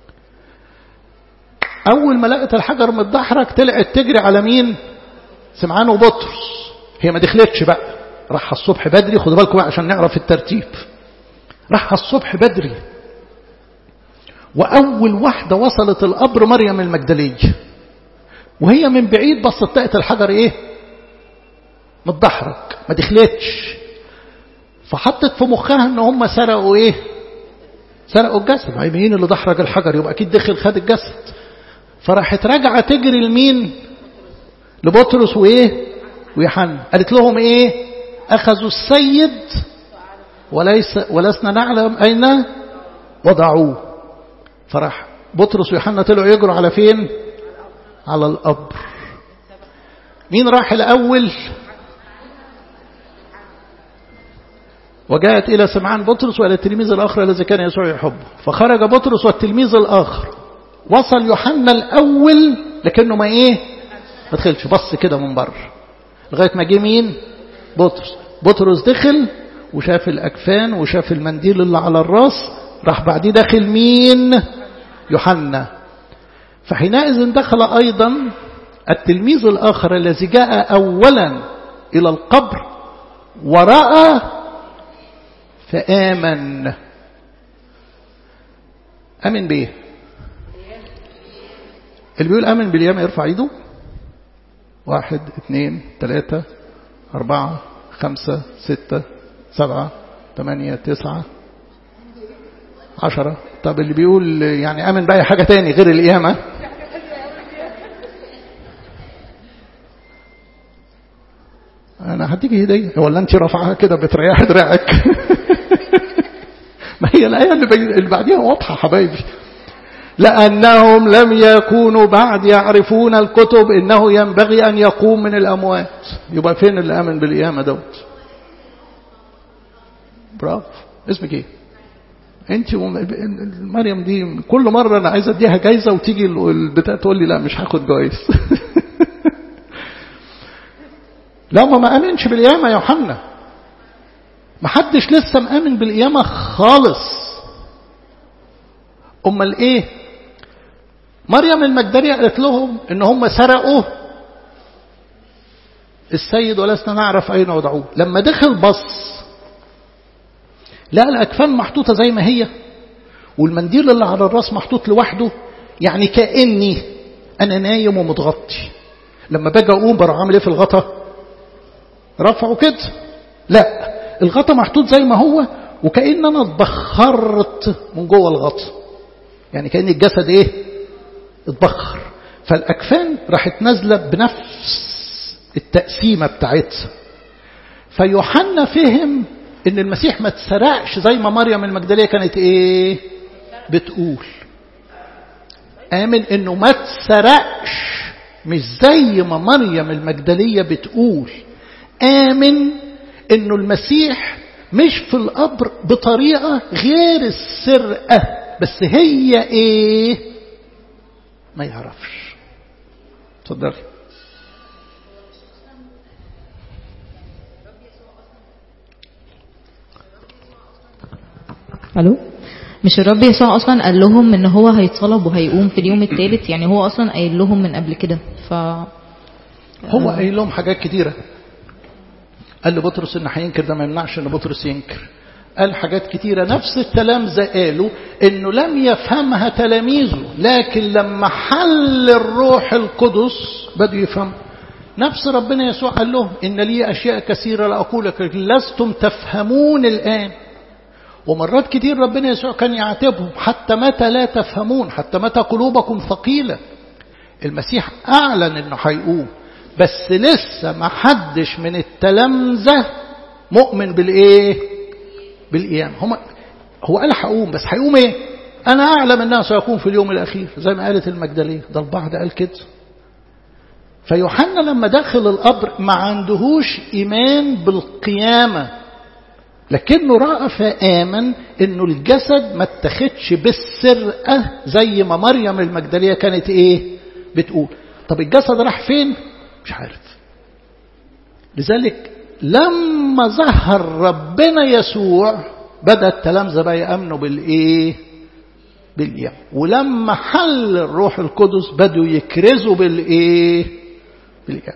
أول ما لقت الحجر متدحرج طلعت تجري على مين سمعان وبطرس هي ما دخلتش بقى راح الصبح بدري خدوا بالكم بقى عشان نعرف الترتيب راح الصبح بدري وأول واحدة وصلت القبر مريم المجدلية وهي من بعيد بصت لقت الحجر ايه متدحرج ما دخلتش فحطت في مخها ان هم سرقوا ايه سرقوا الجسد ما مين اللي دحرج الحجر يبقى اكيد دخل خد الجسد فراحت راجعه تجري لمين لبطرس وايه ويوحنا قالت لهم ايه اخذوا السيد وليس ولسنا نعلم اين وضعوه فراح بطرس ويوحنا طلعوا يجروا على فين على القبر مين راح الأول وجاءت إلى سمعان بطرس وإلى التلميذ الآخر الذي كان يسوع يحبه فخرج بطرس والتلميذ الآخر وصل يوحنا الأول لكنه ما إيه ما دخلش بص كده من بره لغاية ما جه مين بطرس بطرس دخل وشاف الأكفان وشاف المنديل اللي على الراس راح بعديه داخل مين يوحنا فحينئذ دخل أيضا التلميذ الآخر الذي جاء أولا إلى القبر ورأى فآمن آمن بإيه اللي بيقول آمن باليوم يرفع ايده واحد اثنين ثلاثة أربعة خمسة ستة سبعة ثمانية تسعة عشرة طب اللي بيقول يعني آمن بأي حاجة تاني غير القيامة أنا هديكي هدية ولا أنت رافعها كده بتريح دراعك ما هي الآية اللي, بي... اللي بعديها واضحة حبايبي لأنهم لم يكونوا بعد يعرفون الكتب إنه ينبغي أن يقوم من الأموات يبقى فين اللي آمن بالقيامة دوت برافو اسمك ايه انت مريم دي كل مرة انا عايز اديها جايزة وتيجي البتاع تقول لي لا مش هاخد جايز لا ما ما امنش بالقيامة يا يوحنا ما حدش لسه مآمن بالقيامة خالص امال ايه مريم المجدلية قالت لهم ان هم سرقوا السيد ولسنا نعرف اين وضعوه لما دخل بص لا الأكفان محطوطة زي ما هي والمنديل اللي على الراس محطوط لوحده يعني كأني أنا نايم ومتغطي لما باجي أقوم بروح عامل إيه في الغطا رفعه كده لا الغطا محطوط زي ما هو وكأن أنا اتبخرت من جوه الغطا يعني كأن الجسد إيه اتبخر فالأكفان راحت نازلة بنفس التقسيمة بتاعتها فيوحنا فهم ان المسيح ما تسرقش زي ما مريم المجدلية كانت ايه بتقول آمن انه ما تسرقش مش زي ما مريم المجدلية بتقول آمن انه المسيح مش في القبر بطريقة غير السرقة بس هي ايه ما يعرفش اتفضلي الو مش الرب يسوع اصلا قال لهم ان هو هيتصلب وهيقوم في اليوم الثالث يعني هو اصلا قايل لهم من قبل كده ف هو قايل لهم حاجات كتيرة قال لبطرس ان هينكر ده ما يمنعش ان بطرس ينكر قال حاجات كتيرة نفس التلامذة قالوا انه لم يفهمها تلاميذه لكن لما حل الروح القدس بدوا يفهموا نفس ربنا يسوع قال لهم ان لي اشياء كثيرة لا اقول لكم لستم تفهمون الان ومرات كتير ربنا يسوع كان يعاتبهم حتى متى لا تفهمون حتى متى قلوبكم ثقيلة المسيح اعلن انه هيقوم بس لسه ما حدش من التلامذة مؤمن بالايه بالقيام هم هو قال هقوم بس هيقوم ايه انا اعلم انها سيقوم في اليوم الاخير زي ما قالت المجدليه ده البعض قال كده فيوحنا لما دخل القبر ما عندهوش ايمان بالقيامه لكنه راى فامن انه الجسد ما اتخذش بالسرقه زي ما مريم المجدليه كانت ايه بتقول طب الجسد راح فين مش عارف لذلك لما ظهر ربنا يسوع بدأ التلامذة بقى يأمنوا بالإيه؟ بالقيام ولما حل الروح القدس بدوا يكرزوا بالإيه؟ بالقيام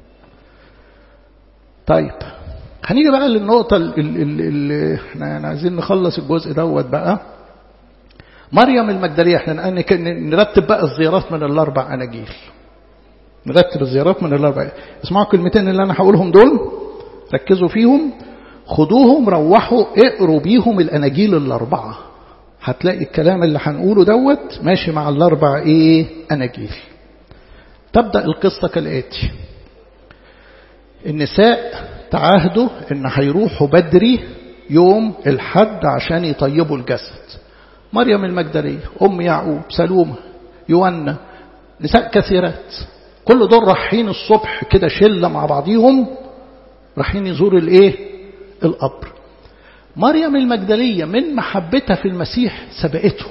طيب هنيجي بقى للنقطة اللي احنا عايزين نخلص الجزء دوت بقى مريم المجدلية احنا نرتب بقى الزيارات من الأربع أناجيل نرتب الزيارات من الأربع اسمعوا الكلمتين اللي أنا هقولهم دول ركزوا فيهم خدوهم روحوا اقروا بيهم الأناجيل الأربعة هتلاقي الكلام اللي هنقوله دوت ماشي مع الأربع إيه أناجيل تبدأ القصة كالآتي النساء تعاهدوا إن هيروحوا بدري يوم الحد عشان يطيبوا الجسد مريم المجدلية أم يعقوب سلومة يونا نساء كثيرات كل دول رايحين الصبح كده شلة مع بعضيهم رايحين يزوروا الايه القبر مريم المجدلية من محبتها في المسيح سبقتهم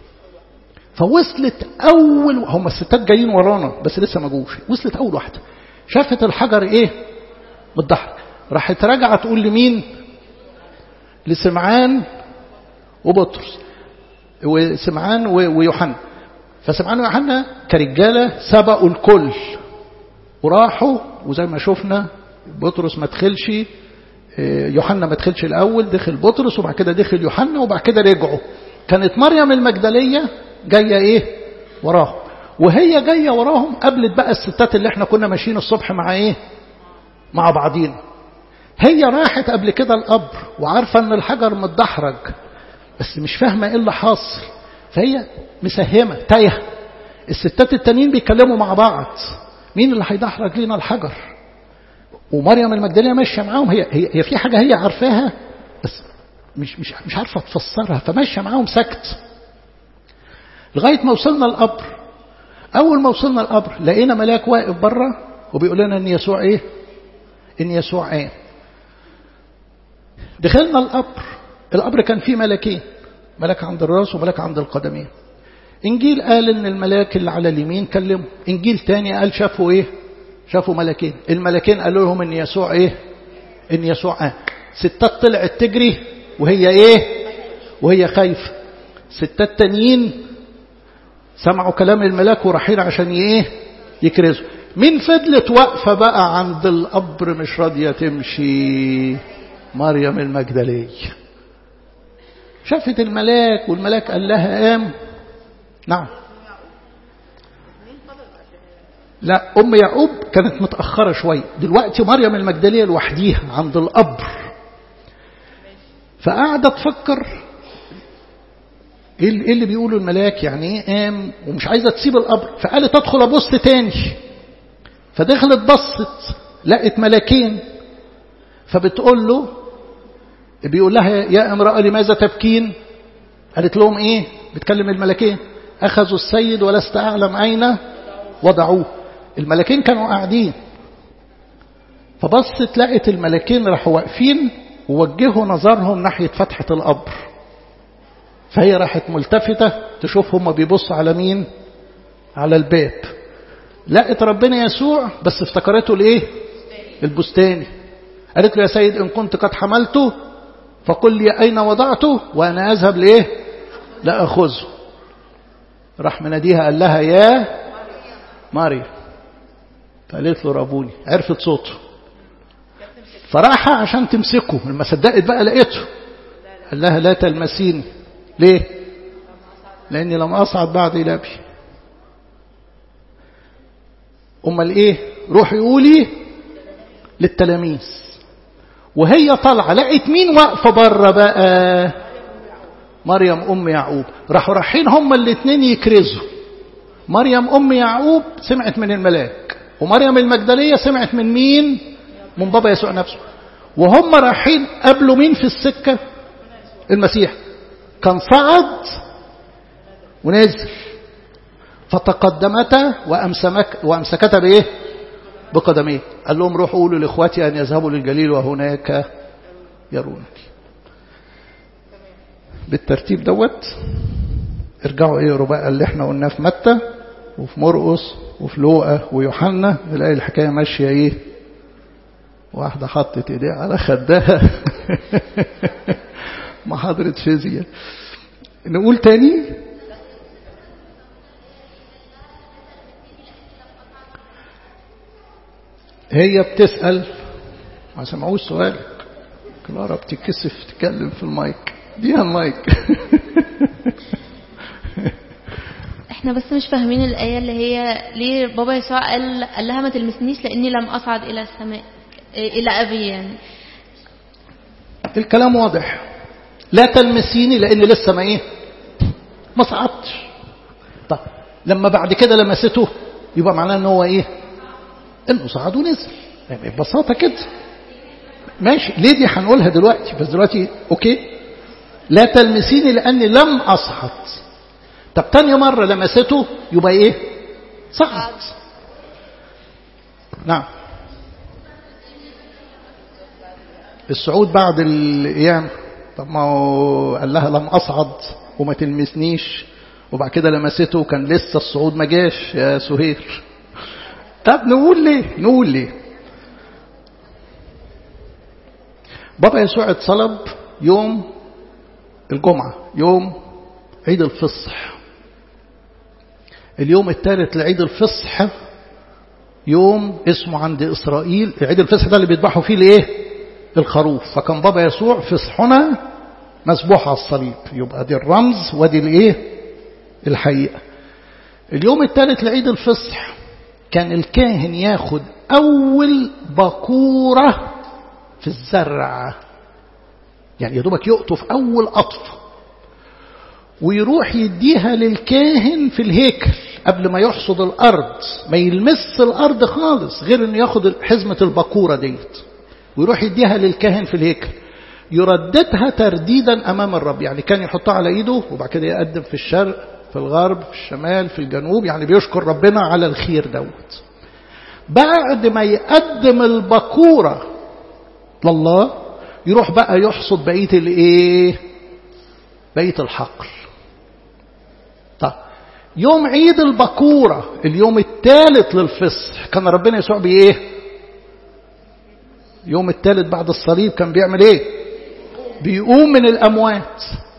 فوصلت أول هم الستات جايين ورانا بس لسه ما جوش وصلت أول واحدة شافت الحجر إيه بالضحك راحت راجعة تقول لمين لسمعان وبطرس وسمعان ويوحنا فسمعان ويوحنا كرجالة سبقوا الكل وراحوا وزي ما شفنا بطرس ما دخلش يوحنا ما دخلش الأول دخل بطرس وبعد كده دخل يوحنا وبعد كده رجعوا كانت مريم المجدلية جاية إيه وراهم وهي جاية وراهم قابلت بقى الستات اللي احنا كنا ماشيين الصبح مع إيه مع بعضينا هي راحت قبل كده القبر وعارفة ان الحجر متدحرج بس مش فاهمة ايه اللي حاصل فهي مسهمة تايهة الستات التانيين بيتكلموا مع بعض مين اللي هيدحرج لنا الحجر ومريم المجدلية ماشية معاهم هي, هي, هي في حاجة هي عارفاها بس مش, مش, مش عارفة تفسرها فماشية معاهم سكت لغاية ما وصلنا القبر أول ما وصلنا القبر لقينا ملاك واقف بره وبيقول لنا إن يسوع إيه؟ إن يسوع إيه؟ دخلنا القبر القبر كان فيه ملكين ملك عند الراس وملك عند القدمين إنجيل قال إن الملاك اللي على اليمين كلمه إنجيل تاني قال شافوا إيه؟ شافوا ملكين الملكين قالوا لهم إن يسوع إيه؟ إن يسوع آه. ستات طلعت تجري وهي إيه؟ وهي خايفة ستات تانيين سمعوا كلام الملاك ورايحين عشان ايه يكرزوا مين فضلت واقفه بقى عند القبر مش راضيه تمشي مريم المجدليه شافت الملاك والملاك قال لها قام نعم لا ام يعقوب كانت متاخره شويه دلوقتي مريم المجدليه لوحديها عند القبر فقاعده تفكر ايه اللي بيقوله الملاك يعني ايه قام ومش عايزه تسيب القبر فقالت ادخل ابص تاني فدخلت بصت لقت ملاكين فبتقول له بيقول لها يا امراه لماذا تبكين قالت لهم ايه بتكلم الملكين اخذوا السيد ولست اعلم اين وضعوه الملكين كانوا قاعدين فبصت لقت الملكين راحوا واقفين ووجهوا نظرهم ناحيه فتحه القبر فهي راحت ملتفتة تشوف هم بيبصوا على مين على الباب لقت ربنا يسوع بس افتكرته الايه البستاني قالت له يا سيد ان كنت قد حملته فقل لي اين وضعته وانا اذهب لايه لاخذه راح مناديها قال لها يا ماريا فقالت له رابوني عرفت صوته فراح عشان تمسكه لما صدقت بقى لقيته قال لها لا تلمسيني ليه لاني لم اصعد بعد الى ابي امال ايه روحي قولي للتلاميذ وهي طالعه لقيت مين واقفه بره بقى مريم ام يعقوب راحوا رايحين هما الاثنين يكرزوا مريم ام يعقوب سمعت من الملاك ومريم المجدليه سمعت من مين من بابا يسوع نفسه وهم رايحين قابلوا مين في السكه المسيح كان صعد ونزل فتقدمتا وأمسمك وأمسكتا بإيه بقدميه قال لهم روحوا قولوا لإخواتي أن يذهبوا للجليل وهناك يرونك بالترتيب دوت ارجعوا اقروا بقى اللي احنا قلناه في متى وفي مرقس وفي لوقا ويوحنا نلاقي الحكايه ماشيه ايه واحده حطت ايديها على خدها محاضره فيزياء نقول تاني هي بتسأل ما سمعوش سؤالك كلارا بتتكسف تتكلم في المايك ديها المايك احنا بس مش فاهمين الآية اللي هي ليه بابا يسوع قال, قال لها ما تلمسنيش لأني لم أصعد إلى السماء إيه، إلى أبي يعني الكلام واضح لا تلمسيني لأن لسه ما إيه ما صعدتش طب لما بعد كده لمسته يبقى معناه ان هو ايه انه صعد ونزل يعني ببساطه كده ماشي ليه دي هنقولها دلوقتي بس دلوقتي اوكي لا تلمسيني لاني لم اصعد طب تاني مره لمسته يبقى ايه صعد نعم الصعود بعد الايام طب ما هو قال لها لم اصعد وما تلمسنيش وبعد كده لمسته كان لسه الصعود ما جاش يا سهير طب نقول ليه نقول ليه بابا يسوع اتصلب يوم الجمعة يوم عيد الفصح اليوم الثالث لعيد الفصح يوم اسمه عند إسرائيل عيد الفصح ده اللي بيذبحوا فيه الايه الخروف فكان بابا يسوع فصحنا مسبوح على الصليب يبقى دي الرمز ودي الايه الحقيقة اليوم الثالث لعيد الفصح كان الكاهن ياخد أول بكورة في الزرع يعني يا دوبك يقطف أول قطف ويروح يديها للكاهن في الهيكل قبل ما يحصد الأرض ما يلمس الأرض خالص غير أنه ياخد حزمة البكورة ديت ويروح يديها للكاهن في الهيكل يرددها ترديدا أمام الرب يعني كان يحطها على إيده وبعد كده يقدم في الشرق في الغرب في الشمال في الجنوب يعني بيشكر ربنا على الخير دوت بعد ما يقدم البكورة لله يروح بقى يحصد بقية الايه بقية الحقل طيب يوم عيد البكورة اليوم الثالث للفصح كان ربنا يسوع بايه يوم الثالث بعد الصليب كان بيعمل ايه بيقوم من الاموات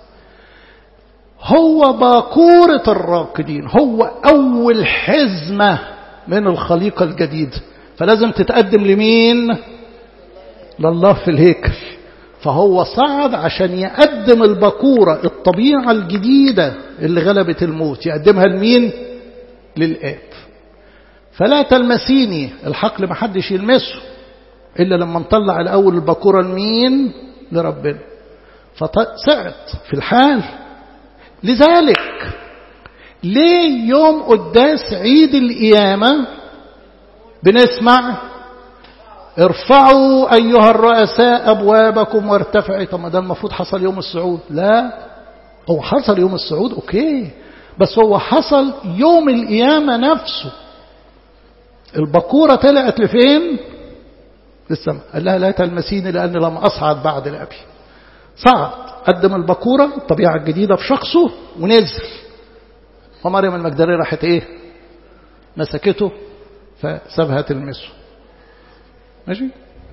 هو باكورة الراقدين هو أول حزمة من الخليقة الجديدة فلازم تتقدم لمين لله في الهيكل فهو صعد عشان يقدم البكورة الطبيعة الجديدة اللي غلبت الموت يقدمها لمين للآب فلا تلمسيني الحقل محدش يلمسه إلا لما نطلع الأول البكورة لمين لربنا فصعد في الحال لذلك ليه يوم قداس عيد القيامة بنسمع ارفعوا أيها الرؤساء أبوابكم وارتفعوا طب ما ده المفروض حصل يوم الصعود لا هو حصل يوم الصعود أوكي بس هو حصل يوم القيامة نفسه البكورة طلعت لفين للسماء قال لها لا تلمسيني لأني لم أصعد بعد لأبي صعد قدم البكورة الطبيعة الجديدة في شخصه ونزل فمريم المجدلية راحت ايه مسكته فسابها تلمسه ماشي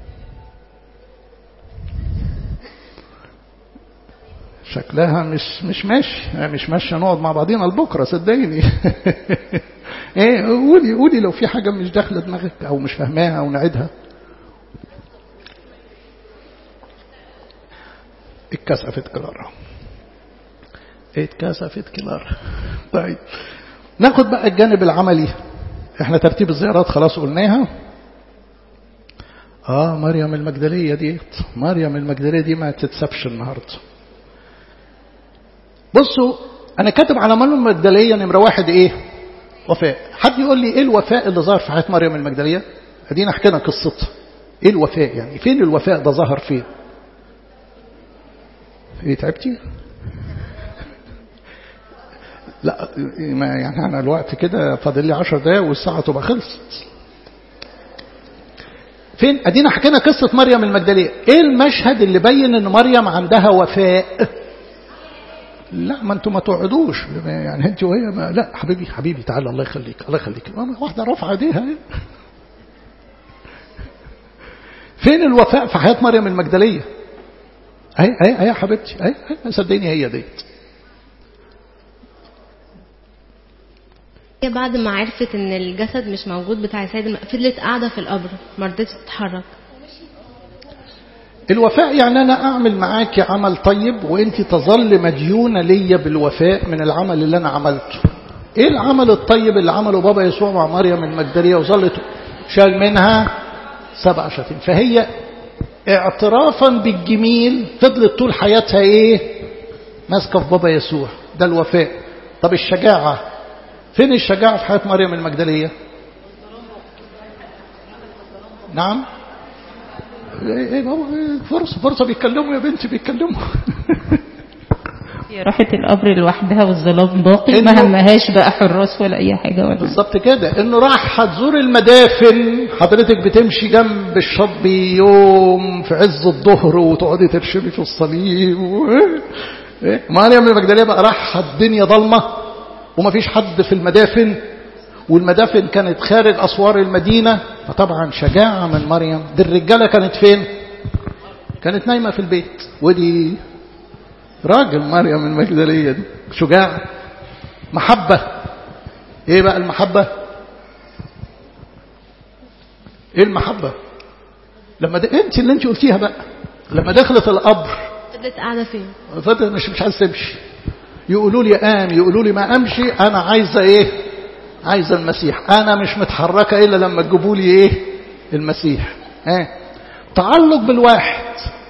شكلها مش مش ماشي مش ماشيه نقعد مع بعضينا لبكره صدقيني ايه قولي قولي لو في حاجه مش داخله دماغك او مش فاهماها او نعيدها اتكسفت كلارا اتكسفت كلارا طيب ناخد بقى الجانب العملي احنا ترتيب الزيارات خلاص قلناها اه مريم المجدلية دي مريم المجدلية دي ما تتسبش النهاردة بصوا انا كاتب على مريم المجدلية نمرة واحد ايه وفاء حد يقول لي ايه الوفاء اللي ظهر في حياة مريم المجدلية ادينا حكينا قصتها ايه الوفاء يعني فين الوفاء ده ظهر فين ايه تعبتي لا ما يعني انا الوقت كده فاضل لي 10 دقايق والساعه تبقى خلصت فين ادينا حكينا قصه مريم المجدليه ايه المشهد اللي بين ان مريم عندها وفاء لا ما انتوا ما تقعدوش يعني انت وهي ما لا حبيبي حبيبي تعالى الله يخليك الله يخليك واحده رافعه ايديها فين الوفاء في حياه مريم المجدليه اهي اهي اهي يا حبيبتي اهي صدقيني هي ديت هي بعد ما عرفت ان الجسد مش موجود بتاع سيد فضلت قاعده في القبر ما رضتش تتحرك الوفاء يعني انا اعمل معاك عمل طيب وانت تظل مديونه ليا بالوفاء من العمل اللي انا عملته ايه العمل الطيب اللي عمله بابا يسوع مع مريم المجدليه وظلت شال منها سبع شتين فهي اعترافا بالجميل فضلت طول حياتها ايه ماسكه في بابا يسوع ده الوفاء طب الشجاعه فين الشجاعة في حياة مريم المجدلية نعم ايه بابا فرصة فرصة بيتكلموا يا بنتي بيتكلموا هي راحت القبر لوحدها والظلام باقي ما همهاش بقى حراس ولا اي حاجه ولا بالظبط كده انه راح هتزور المدافن حضرتك بتمشي جنب الشط يوم في عز الظهر وتقعدي ترشمي في الصليب و... مريم المجدليه بقى راح الدنيا ضلمه ومفيش حد في المدافن والمدافن كانت خارج أسوار المدينة فطبعا شجاعة من مريم دي الرجالة كانت فين كانت نايمة في البيت ودي راجل مريم المجدلية دي شجاع محبة ايه بقى المحبة ايه المحبة لما د... انت اللي انت قلتيها بقى لما دخلت القبر فضلت قاعده فين فضلت مش مش عايز تمشي يقولوا لي قام يقولوا لي ما امشي انا عايزه ايه عايزه المسيح انا مش متحركه الا لما تجيبوا لي ايه المسيح ها تعلق بالواحد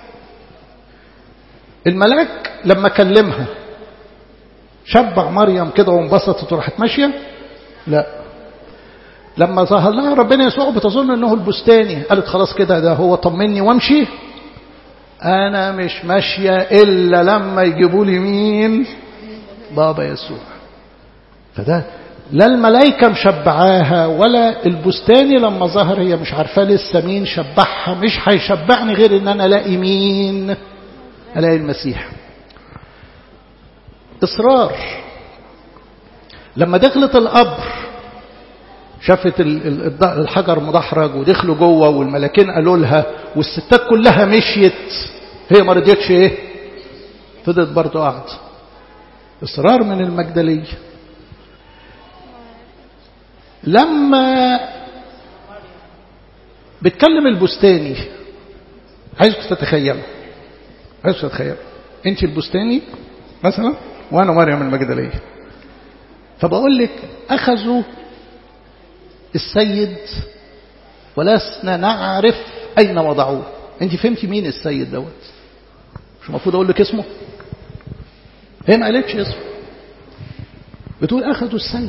الملاك لما كلمها شبع مريم كده وانبسطت وراحت ماشيه لا لما ظهر لها ربنا يسوع بتظن انه البستاني قالت خلاص كده ده هو طمني وامشي انا مش ماشيه الا لما يجيبوا لي مين بابا يسوع فده لا الملائكة مشبعاها ولا البستاني لما ظهر هي مش عارفة لسه مين شبعها مش هيشبعني غير ان انا الاقي مين الاقي المسيح اصرار لما دخلت القبر شافت الحجر مدحرج ودخلوا جوه والملاكين قالوا لها والستات كلها مشيت هي ما رضيتش ايه فضلت برضه قاعده إصرار من المجدلية لما بتكلم البستاني عايزك تتخيلوا عايزك تتخيلوا انت البستاني مثلا وانا مريم المجدلية فبقول لك اخذوا السيد ولسنا نعرف اين وضعوه انت فهمتي مين السيد دوت مش المفروض اقول لك اسمه هي ما قالتش اسمه بتقول أخذوا السيد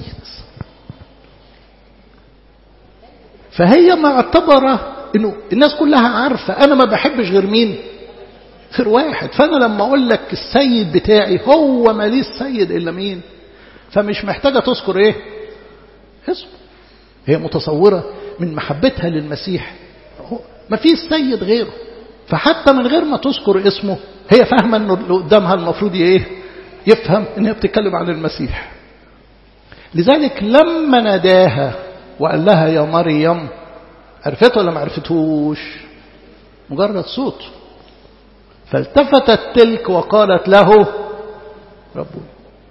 فهي معتبرة انه الناس كلها عارفة انا ما بحبش غير مين غير واحد فانا لما اقول لك السيد بتاعي هو ماليش سيد الا مين فمش محتاجة تذكر ايه اسمه هي متصورة من محبتها للمسيح ما فيش سيد غيره فحتى من غير ما تذكر اسمه هي فاهمة انه اللي قدامها المفروض ايه يفهم ان هي بتتكلم عن المسيح لذلك لما ناداها وقال لها يا مريم عرفته ولا ما عرفتهوش مجرد صوت فالتفتت تلك وقالت له ربنا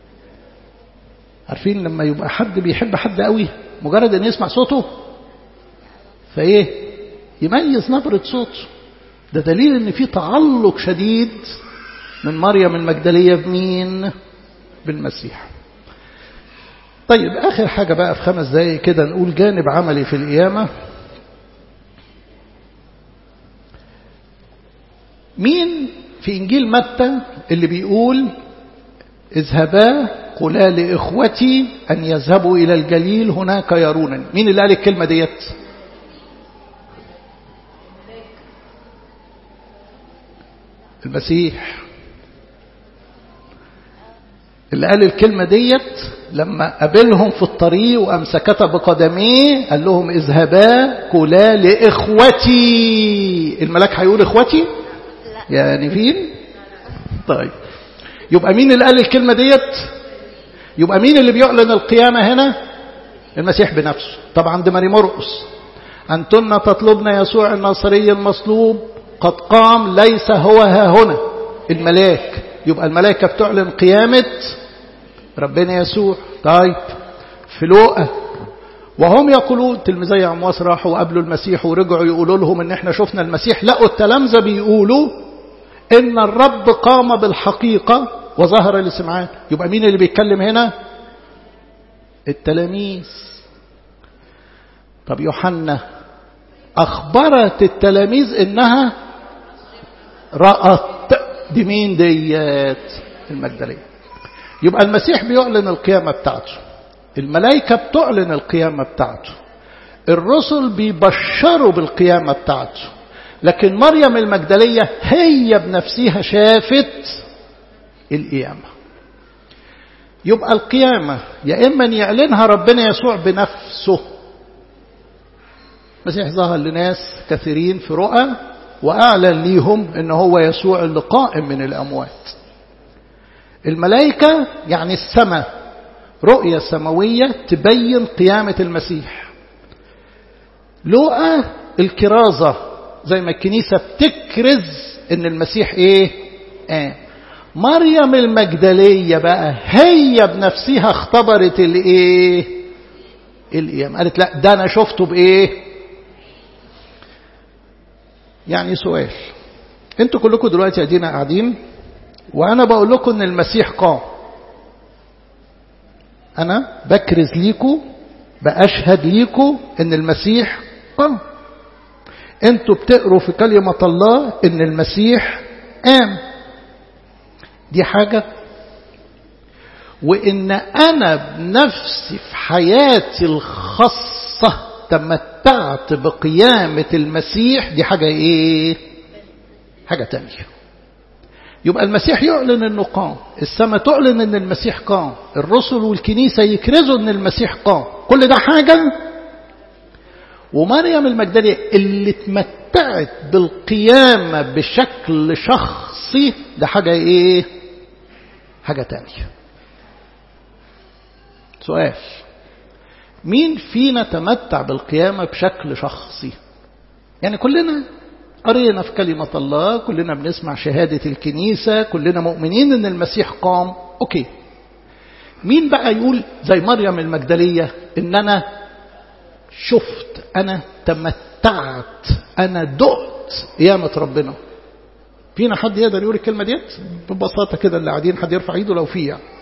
عارفين لما يبقى حد بيحب حد قوي مجرد ان يسمع صوته فايه يميز نبرة صوته ده دليل ان في تعلق شديد من مريم المجدلية بمين بالمسيح طيب آخر حاجة بقى في خمس دقايق كده نقول جانب عملي في القيامة مين في إنجيل متى اللي بيقول اذهبا قلا لإخوتي أن يذهبوا إلى الجليل هناك يرونني مين اللي قال الكلمة ديت المسيح اللي قال الكلمة ديت لما قابلهم في الطريق وأمسكت بقدميه قال لهم اذهبا كلا لإخوتي الملاك هيقول إخوتي يا نيفين طيب يبقى مين اللي قال الكلمة ديت يبقى مين اللي بيعلن القيامة هنا المسيح بنفسه طبعا عند ماري مرقس أنتن تطلبن يسوع الناصري المصلوب قد قام ليس هو ها هنا الملاك يبقى الملائكة بتعلن قيامة ربنا يسوع طيب في لوقا وهم يقولون تلميذي عمواس راحوا وقابلوا المسيح ورجعوا يقولوا لهم ان احنا شفنا المسيح لقوا التلامذة بيقولوا ان الرب قام بالحقيقة وظهر لسمعان يبقى مين اللي بيتكلم هنا التلاميذ طب يوحنا أخبرت التلاميذ إنها رأت دي مين ديت المجدلية يبقى المسيح بيعلن القيامة بتاعته الملائكة بتعلن القيامة بتاعته الرسل بيبشروا بالقيامة بتاعته لكن مريم المجدلية هي بنفسها شافت القيامة يبقى القيامة يا إما أن يعلنها ربنا يسوع بنفسه المسيح ظهر لناس كثيرين في رؤى وأعلن ليهم أن هو يسوع اللي قائم من الأموات الملائكة يعني السماء رؤية سماوية تبين قيامة المسيح لقى الكرازة زي ما الكنيسة بتكرز ان المسيح ايه آه. مريم المجدلية بقى هي بنفسها اختبرت الايه القيامة قالت لا ده انا شفته بايه يعني سؤال انتوا كلكم دلوقتي ادينا قاعدين وانا بقول لكم ان المسيح قام انا بكرز ليكم باشهد ليكم ان المسيح قام انتوا بتقروا في كلمة الله ان المسيح قام دي حاجة وان انا بنفسي في حياتي الخاصة تمتعت بقيامة المسيح دي حاجة ايه حاجة تانية يبقى المسيح يعلن انه قام السماء تعلن ان المسيح قام الرسل والكنيسة يكرزوا ان المسيح قام كل ده حاجة ومريم المجدلية اللي اتمتعت بالقيامة بشكل شخصي ده حاجة ايه حاجة تانية سؤال مين فينا تمتع بالقيامة بشكل شخصي يعني كلنا قرينا في كلمة الله كلنا بنسمع شهادة الكنيسة كلنا مؤمنين ان المسيح قام اوكي مين بقى يقول زي مريم المجدلية ان انا شفت انا تمتعت انا دقت قيامة ربنا فينا حد يقدر يقول الكلمة ديت ببساطة كده اللي قاعدين حد يرفع ايده لو فيه يعني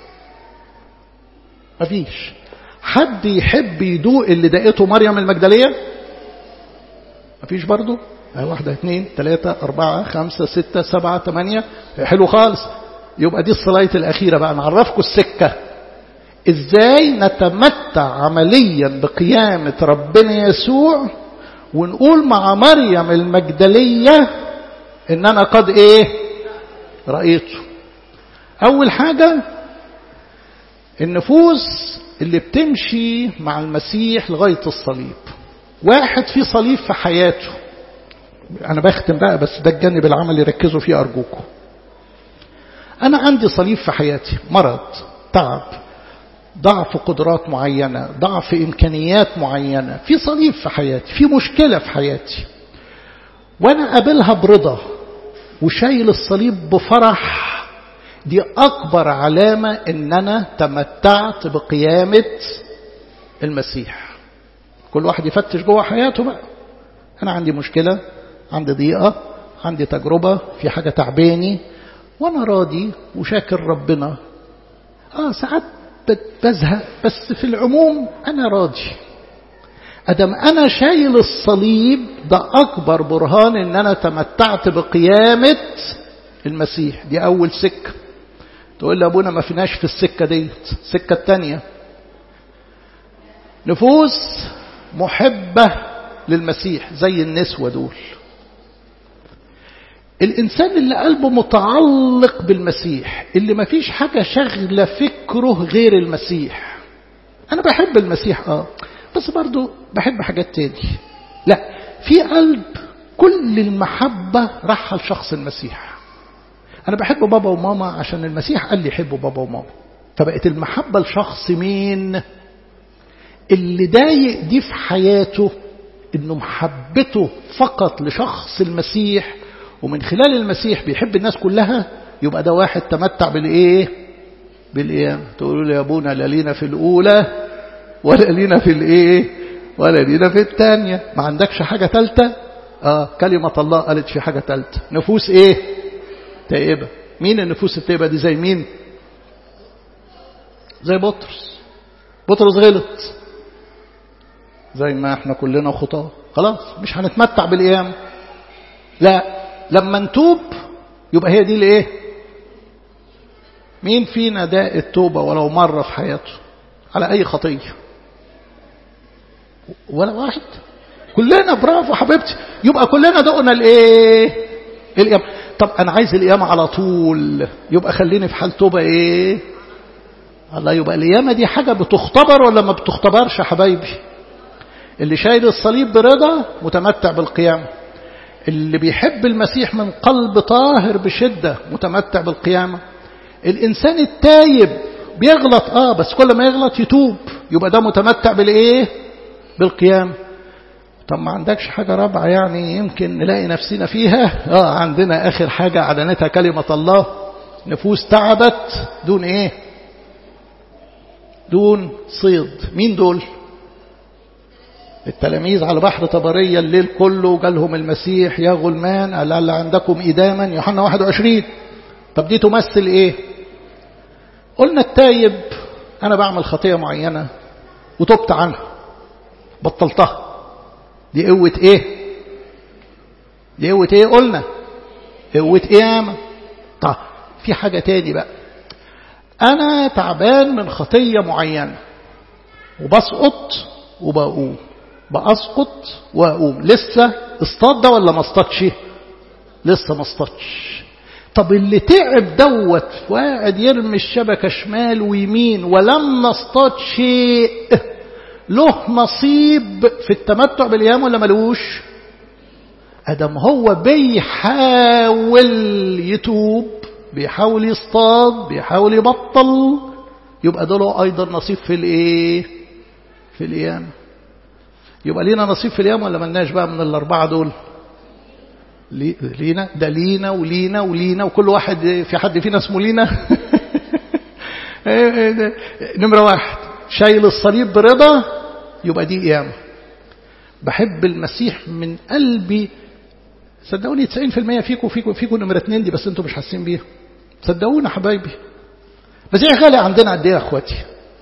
مفيش حد يحب يدوق اللي دقته مريم المجدلية مفيش برضو واحدة اثنين ثلاثة أربعة خمسة ستة سبعة ثمانية حلو خالص يبقى دي الصلاة الأخيرة بقى نعرفكم السكة ازاي نتمتع عمليا بقيامة ربنا يسوع ونقول مع مريم المجدلية ان انا قد ايه رأيته اول حاجة النفوس اللي بتمشي مع المسيح لغاية الصليب واحد في صليب في حياته أنا بختم بقى بس ده الجانب العملي ركزوا فيه أرجوكم أنا عندي صليب في حياتي مرض تعب ضعف قدرات معينة ضعف إمكانيات معينة في صليب في حياتي في مشكلة في حياتي وأنا قابلها برضا وشايل الصليب بفرح دي أكبر علامة إن أنا تمتعت بقيامة المسيح كل واحد يفتش جوه حياته بقى أنا عندي مشكلة عندي ضيقة عندي تجربة في حاجة تعباني وانا راضي وشاكر ربنا اه ساعات بزهق بس في العموم انا راضي ادم انا شايل الصليب ده اكبر برهان ان انا تمتعت بقيامة المسيح دي اول سكة تقول لي ابونا ما فيناش في السكة ديت السكة التانية نفوس محبة للمسيح زي النسوة دول الإنسان اللي قلبه متعلق بالمسيح اللي ما فيش حاجة شغلة فكره غير المسيح أنا بحب المسيح آه بس برضو بحب حاجات تاني لا في قلب كل المحبة راح لشخص المسيح أنا بحب بابا وماما عشان المسيح قال لي يحبوا بابا وماما فبقت المحبة لشخص مين اللي ضايق دي في حياته انه محبته فقط لشخص المسيح ومن خلال المسيح بيحب الناس كلها يبقى ده واحد تمتع بالايه بالايه تقولوا لي يا ابونا لا لينا في الاولى ولا لينا في الايه ولا لينا في الثانيه ما عندكش حاجه ثالثه اه كلمه الله قالت في حاجه ثالثه نفوس ايه تائبه مين النفوس التائبه دي زي مين زي بطرس بطرس غلط زي ما احنا كلنا خطاه خلاص مش هنتمتع بالايام لا لما نتوب يبقى هي دي الايه مين فينا داء التوبة ولو مرة في حياته على أي خطية ولا واحد كلنا برافو حبيبتي يبقى كلنا دقنا الايه القيامة طب أنا عايز القيامة على طول يبقى خليني في حال توبة ايه الله يبقى القيامة دي حاجة بتختبر ولا ما بتختبرش يا حبايبي اللي شايل الصليب برضا متمتع بالقيامة اللي بيحب المسيح من قلب طاهر بشدة متمتع بالقيامة الإنسان التايب بيغلط آه بس كل ما يغلط يتوب يبقى ده متمتع بالإيه بالقيامة طب ما عندكش حاجة رابعة يعني يمكن نلاقي نفسنا فيها آه عندنا آخر حاجة أعلنتها كلمة الله نفوس تعبت دون إيه دون صيد مين دول التلاميذ على بحر طبرية الليل كله جالهم المسيح يا غلمان قال عندكم إداما يوحنا 21 طب دي تمثل إيه قلنا التايب أنا بعمل خطية معينة وتبت عنها بطلتها دي قوة إيه دي قوة إيه قلنا قوة قيامة طب في حاجة تاني بقى أنا تعبان من خطية معينة وبسقط وبقوم بأسقط وأقوم لسه اصطاد ده ولا ما اصطادش لسه ما اصطادش طب اللي تعب دوت وقاعد يرمي الشبكة شمال ويمين ولم نصطاد شيء له نصيب في التمتع بالأيام ولا ملوش أدم هو بيحاول يتوب بيحاول يصطاد بيحاول يبطل يبقى ده له أيضا نصيب في الإيه في الأيام يبقى لينا نصيب في اليوم ولا ملناش بقى من الأربعة دول لينا ده لينا ولينا ولينا وكل واحد في حد فينا اسمه لينا نمرة واحد شايل الصليب برضا يبقى دي قيامة بحب المسيح من قلبي صدقوني 90% فيكم فيكم فيكم نمرة اتنين دي بس انتوا مش حاسين بيها صدقونا حبايبي بس ايه غالي عندنا قد ايه يا اخواتي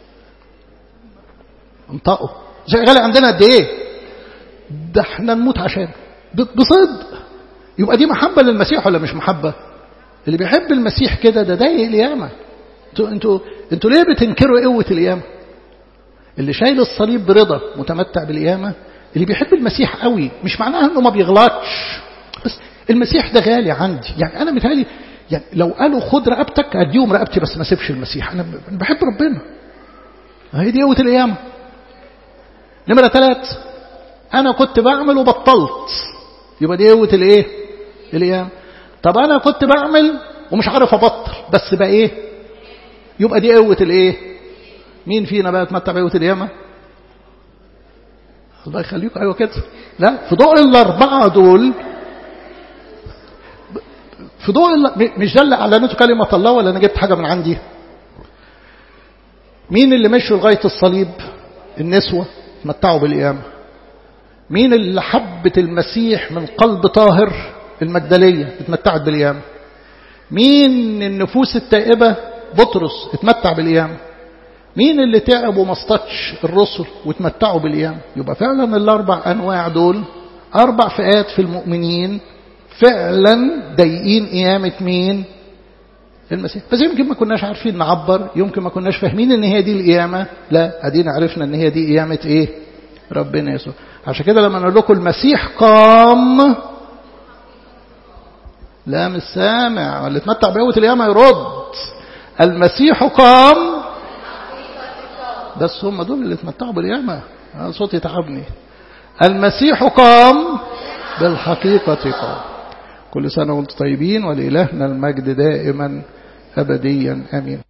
انطقوا غالي عندنا قد ايه ده احنا نموت عشان بصدق يبقى دي محبة للمسيح ولا مش محبة اللي بيحب المسيح كده ده ضايق القيامة انتوا انتوا انتوا ليه بتنكروا قوة القيامة اللي شايل الصليب برضا متمتع بالقيامة اللي بيحب المسيح قوي مش معناها انه ما بيغلطش بس المسيح ده غالي عندي يعني انا متهيألي يعني لو قالوا خد رقبتك اديهم رقبتي بس ما سيبش المسيح انا بحب ربنا هي دي قوة القيامة نمرة ثلاث أنا كنت بعمل وبطلت يبقى دي قوة الإيه؟ القيام طب أنا كنت بعمل ومش عارف أبطل بس بقى إيه؟ يبقى دي قوة الإيه؟ مين فينا بقى يتمتع بقوة القيامة؟ الله يخليكم أيوة كده لا في ضوء الأربعة دول في ضوء مش ده اللي أعلنته كلمة الله ولا أنا جبت حاجة من عندي؟ مين اللي مشوا لغاية الصليب؟ النسوة تمتعوا بالقيامة مين اللي حبت المسيح من قلب طاهر المجدلية اتمتعت بالقيامة مين النفوس التائبة بطرس اتمتع بالقيامة مين اللي تعب وما اصطادش الرسل وتمتعوا بالقيامة يبقى فعلا الأربع أنواع دول أربع فئات في المؤمنين فعلا ضايقين قيامة مين المسيح بس يمكن ما كناش عارفين نعبر يمكن ما كناش فاهمين ان هي دي القيامة لا ادينا عرفنا ان هي دي قيامة ايه ربنا يسوع عشان كده لما نقول لكم المسيح قام لا مش سامع واللي اتمتع بقوة القيامة يرد المسيح قام بس هم دول اللي اتمتعوا بالقيامة صوتي تعبني المسيح قام بالحقيقة قام كل سنة وانتم طيبين ولإلهنا المجد دائما أبديا أمين